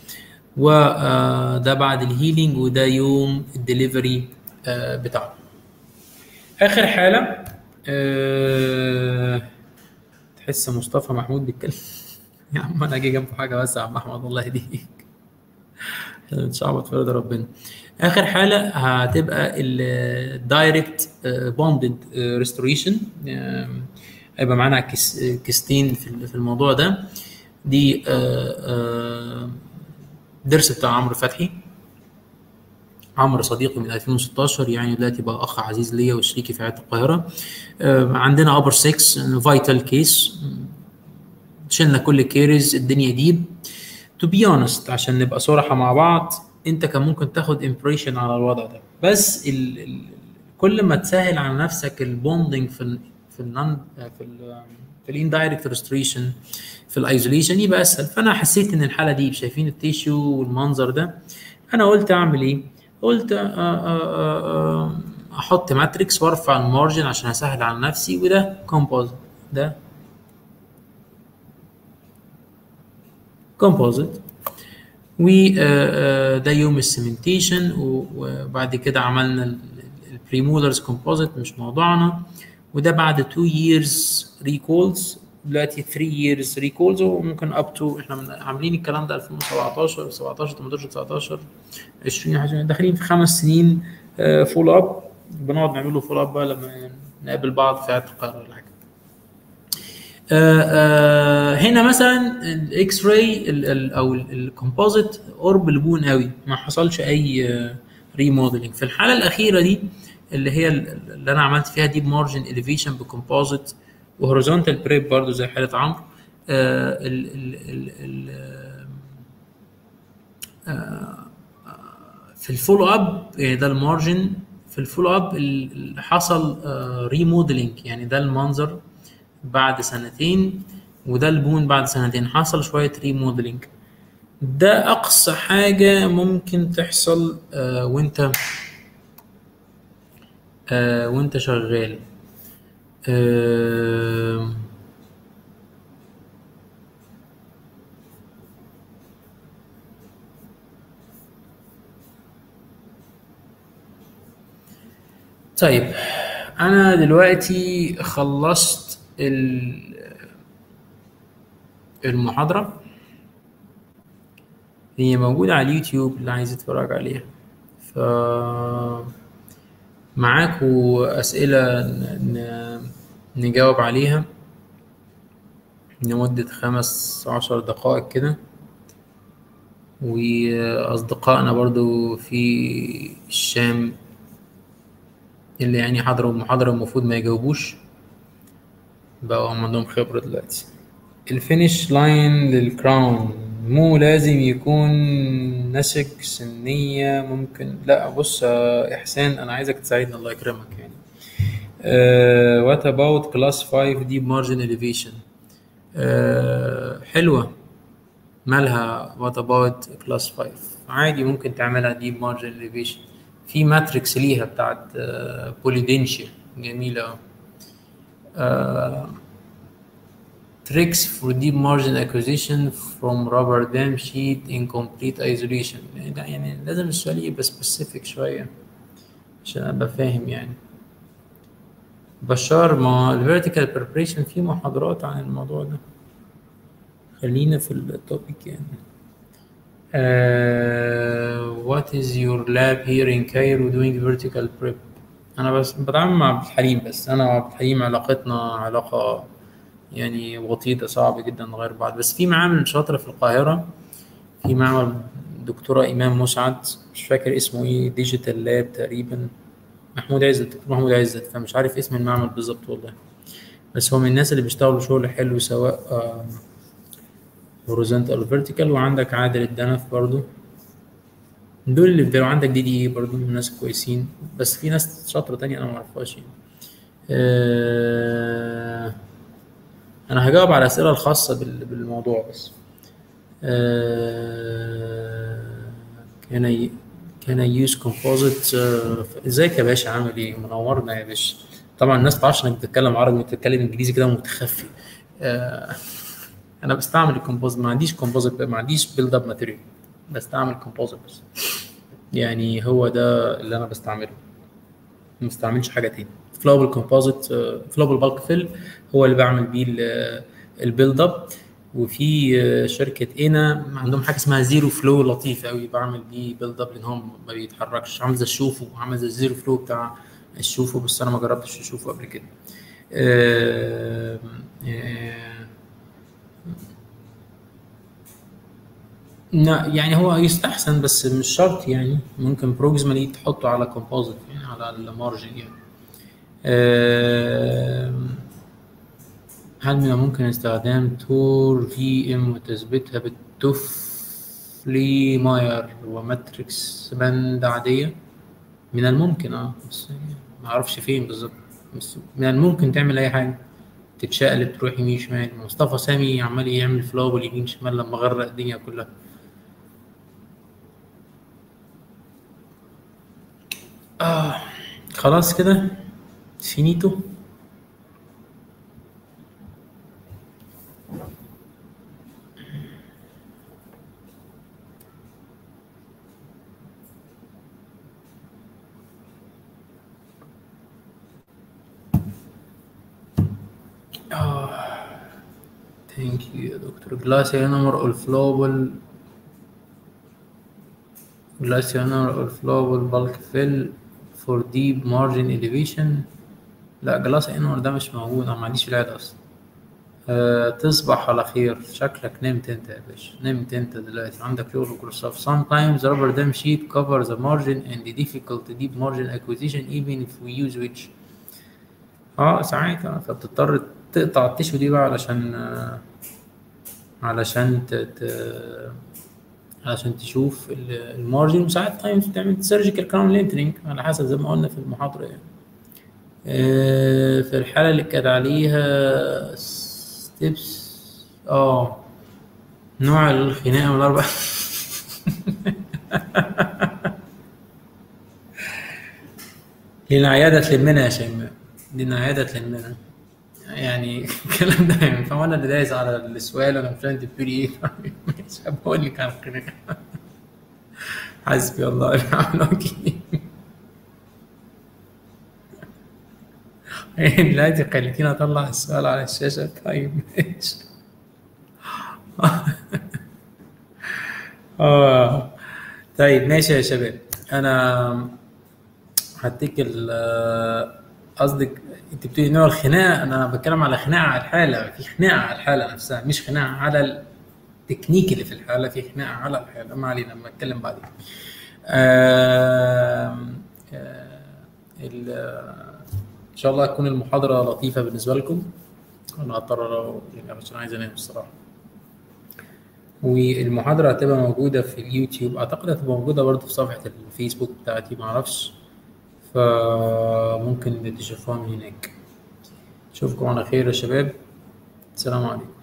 وده بعد الهيلينج وده يوم الدليفري بتاعه اخر حاله أه تحس مصطفى محمود بيتكلم يا عم انا اجي جنب حاجه بس يا عم احمد الله يهديك بتشعبط في رضا ربنا اخر حاله هتبقى الدايركت بوندد ريستوريشن هيبقى معانا كيس كيستين في في الموضوع ده دي آه، آه، درس بتاع عمرو فتحي عمرو صديقي من 2016 يعني دلوقتي بقى اخ عزيز ليا وشريكي في عياده القاهره آه، عندنا ابر 6 فايتال كيس شلنا كل الكيرز الدنيا ديب تو بي اونست عشان نبقى صراحه مع بعض انت كان ممكن تاخد امبريشن على الوضع ده بس ال ال كل ما تسهل على نفسك البوندنج في ال في النون في ال في الاندايركت ريستريشن في الايزوليشن يبقى اسهل فانا حسيت ان الحاله دي شايفين التيشو والمنظر ده انا قلت اعمل ايه؟ قلت آه، آه، آه، احط ماتريكس وارفع المارجن عشان اسهل على نفسي وده كومبوزيت ده كومبوزيت وده يوم السيمنتيشن وبعد كده عملنا البريمولرز كومبوزيت مش موضوعنا وده بعد 2 years ريكولز دلوقتي 3 years ريكولز وممكن اب تو احنا من- عاملين الكلام ده 2017 17 18 19 20 21 داخلين في خمس سنين فول اب بنقعد نعمل له فول اب بقى لما نقابل بعض في عياده القاهره ولا حاجه آه، آه، هنا مثلا الاكس راي او الكومبوزيت قرب لبون قوي ما حصلش اي ريموديلنج في الحاله الاخيره دي اللي هي ال- اللي انا عملت فيها ديب مارجن اليفيشن بكومبوزيت وهوريزونتال بريب برضو زي حاله عمرو آه، ال ال ال ال آه، في الفولو اب يعني ده المارجن في الفولو اب ال- ال- حصل ريموديلنج يعني ده المنظر بعد سنتين وده البون بعد سنتين حصل شوية ريموديلنج ده أقصى حاجة ممكن تحصل آه وأنت آه وأنت شغال آه طيب أنا دلوقتي خلصت ال- المحاضرة هي موجودة على اليوتيوب اللي عايز يتفرج عليها ف معاكوا أسئلة ن- ن- نجاوب عليها لمدة خمس عشر دقائق كده وأصدقائنا برضو في الشام اللي يعني حضروا المحاضرة المفروض ما يجاوبوش بقوا هم عندهم خبرة دلوقتي الفينش لاين للكراون مو لازم يكون نسك سنية ممكن لا بص يا إحسان أنا عايزك تساعدني الله يكرمك يعني uh, what about class 5 deep margin elevation uh, حلوة مالها what about class 5 عادي ممكن تعملها deep margin elevation في ماتريكس ليها بتاعت بوليدنشيا جميلة أوي. uh, tricks for deep margin acquisition from rubber dam sheet in complete isolation يعني لا يعني لازم السؤال يبقى specific شوية عشان أبقى فاهم يعني بشار ما ال vertical preparation في محاضرات عن الموضوع ده خلينا في التوبيك يعني uh, what is your lab here in Cairo doing vertical prep أنا بس بتعامل مع عبد الحليم بس أنا وعبد الحليم علاقتنا علاقة يعني وطيدة صعب جدا نغير بعض بس في معامل شاطرة في القاهرة في معمل دكتورة إمام مسعد مش فاكر اسمه إيه ديجيتال لاب تقريبا محمود عزت دكتور محمود عزت فمش عارف اسم المعمل بالظبط والله بس هو من الناس اللي بيشتغلوا شغل حلو سواء هوريزونتال او فيرتيكال وعندك عادل الدنف برضو دول اللي بيبقوا عندك دي دي برضو ناس كويسين بس في ناس شاطرة تانية أنا معرفهاش يعني آه أنا هجاوب على الأسئلة الخاصة بال- بالموضوع بس آه كان ي... كان يوز كومبوزيت ازيك يا باشا عامل ايه منورنا يا باشا طبعا الناس ما تعرفش انك بتتكلم عربي وبتتكلم انجليزي كده متخفي آه انا بستعمل الكومبوزيت ما عنديش كومبوزيت ما عنديش بيلد اب ماتيريال بستعمل كومبوزيت بس يعني هو ده اللي انا بستعمله ما بستعملش حاجه تاني فلوبل كومبوزيت فلوبل بالك فيل هو اللي بعمل بيه البيلد اب وفي آه، شركه اينا عندهم حاجه اسمها زيرو فلو لطيف قوي بعمل بيه بيلد اب لان هو ما بيتحركش عامل زي الشوفو عامل زي الزيرو فلو بتاع الشوفو بس انا ما جربتش اشوفه قبل كده آه، آه، لا يعني هو يستحسن بس مش شرط يعني ممكن بروكسيمالي تحطه على كومبوزيت يعني على المارجن يعني آم، هل من الممكن استخدام تور في ام وتثبيتها بالتوفلي ماير وماتريكس باند عادية من الممكن اه بس ما اعرفش فين بالظبط بس من الممكن تعمل اي حاجة تتشقلب تروح يمين شمال مصطفى سامي عمال يعمل فلوبل يمين شمال لما غرق الدنيا كلها آه خلاص كده فينيتو ثانك يو يا دكتور جلاسيانومر اولفلوبل جلاسيانومر اولفلوبل بالك فيل فور ديب مارجن اليفيشن لا جلاس انور ده مش موجود انا ما عنديش في العيادة اصلا أه تصبح على خير شكلك نمت انت يا باشا نمت انت دلوقتي عندك شغل مايكروسوفت sometimes rubber dam sheet covers the margin and the difficult deep margin acquisition even if we use which اه ساعات آه، فبتضطر تقطع التشو دي بقى علشان آه، علشان ت... ت... علشان تشوف ال- المارجن وساعات تايمز تعمل سيرجيكال كراون لينترينج على حسب زي ما قلنا في المحاضرة يعني آه، في الحالة اللي كانت عليها ستيبس اه نوع الخناقة من الأربع لنا عيادة تلمنا يا شيماء لنا عيادة تلمنا يعني الكلام ده يعني فهو انا اللي دايس على السؤال انا مش انت بتقولي ايه مش بقول لك على الخناقة حسبي الله ونعم الوكيل دلوقتي خليتيني اطلع السؤال على الشاشة طيب ماشي اه طيب ماشي يا شباب انا هديك ال قصدك انت بتقولي نوع الخناقه انا بتكلم على خناقه على الحاله في خناقه على الحاله نفسها مش خناقه على التكنيك اللي في الحاله في خناقه على الحاله ما علينا لما نتكلم بعدين آم، آه، ال- ان شاء الله تكون المحاضره لطيفه بالنسبه لكم انا هضطر يعني عشان عايز انام الصراحه والمحاضرة هتبقى موجودة في اليوتيوب أعتقد هتبقى موجودة برضه في صفحة الفيسبوك بتاعتي معرفش فممكن تشوفوها من هناك أشوفكم على خير يا شباب السلام عليكم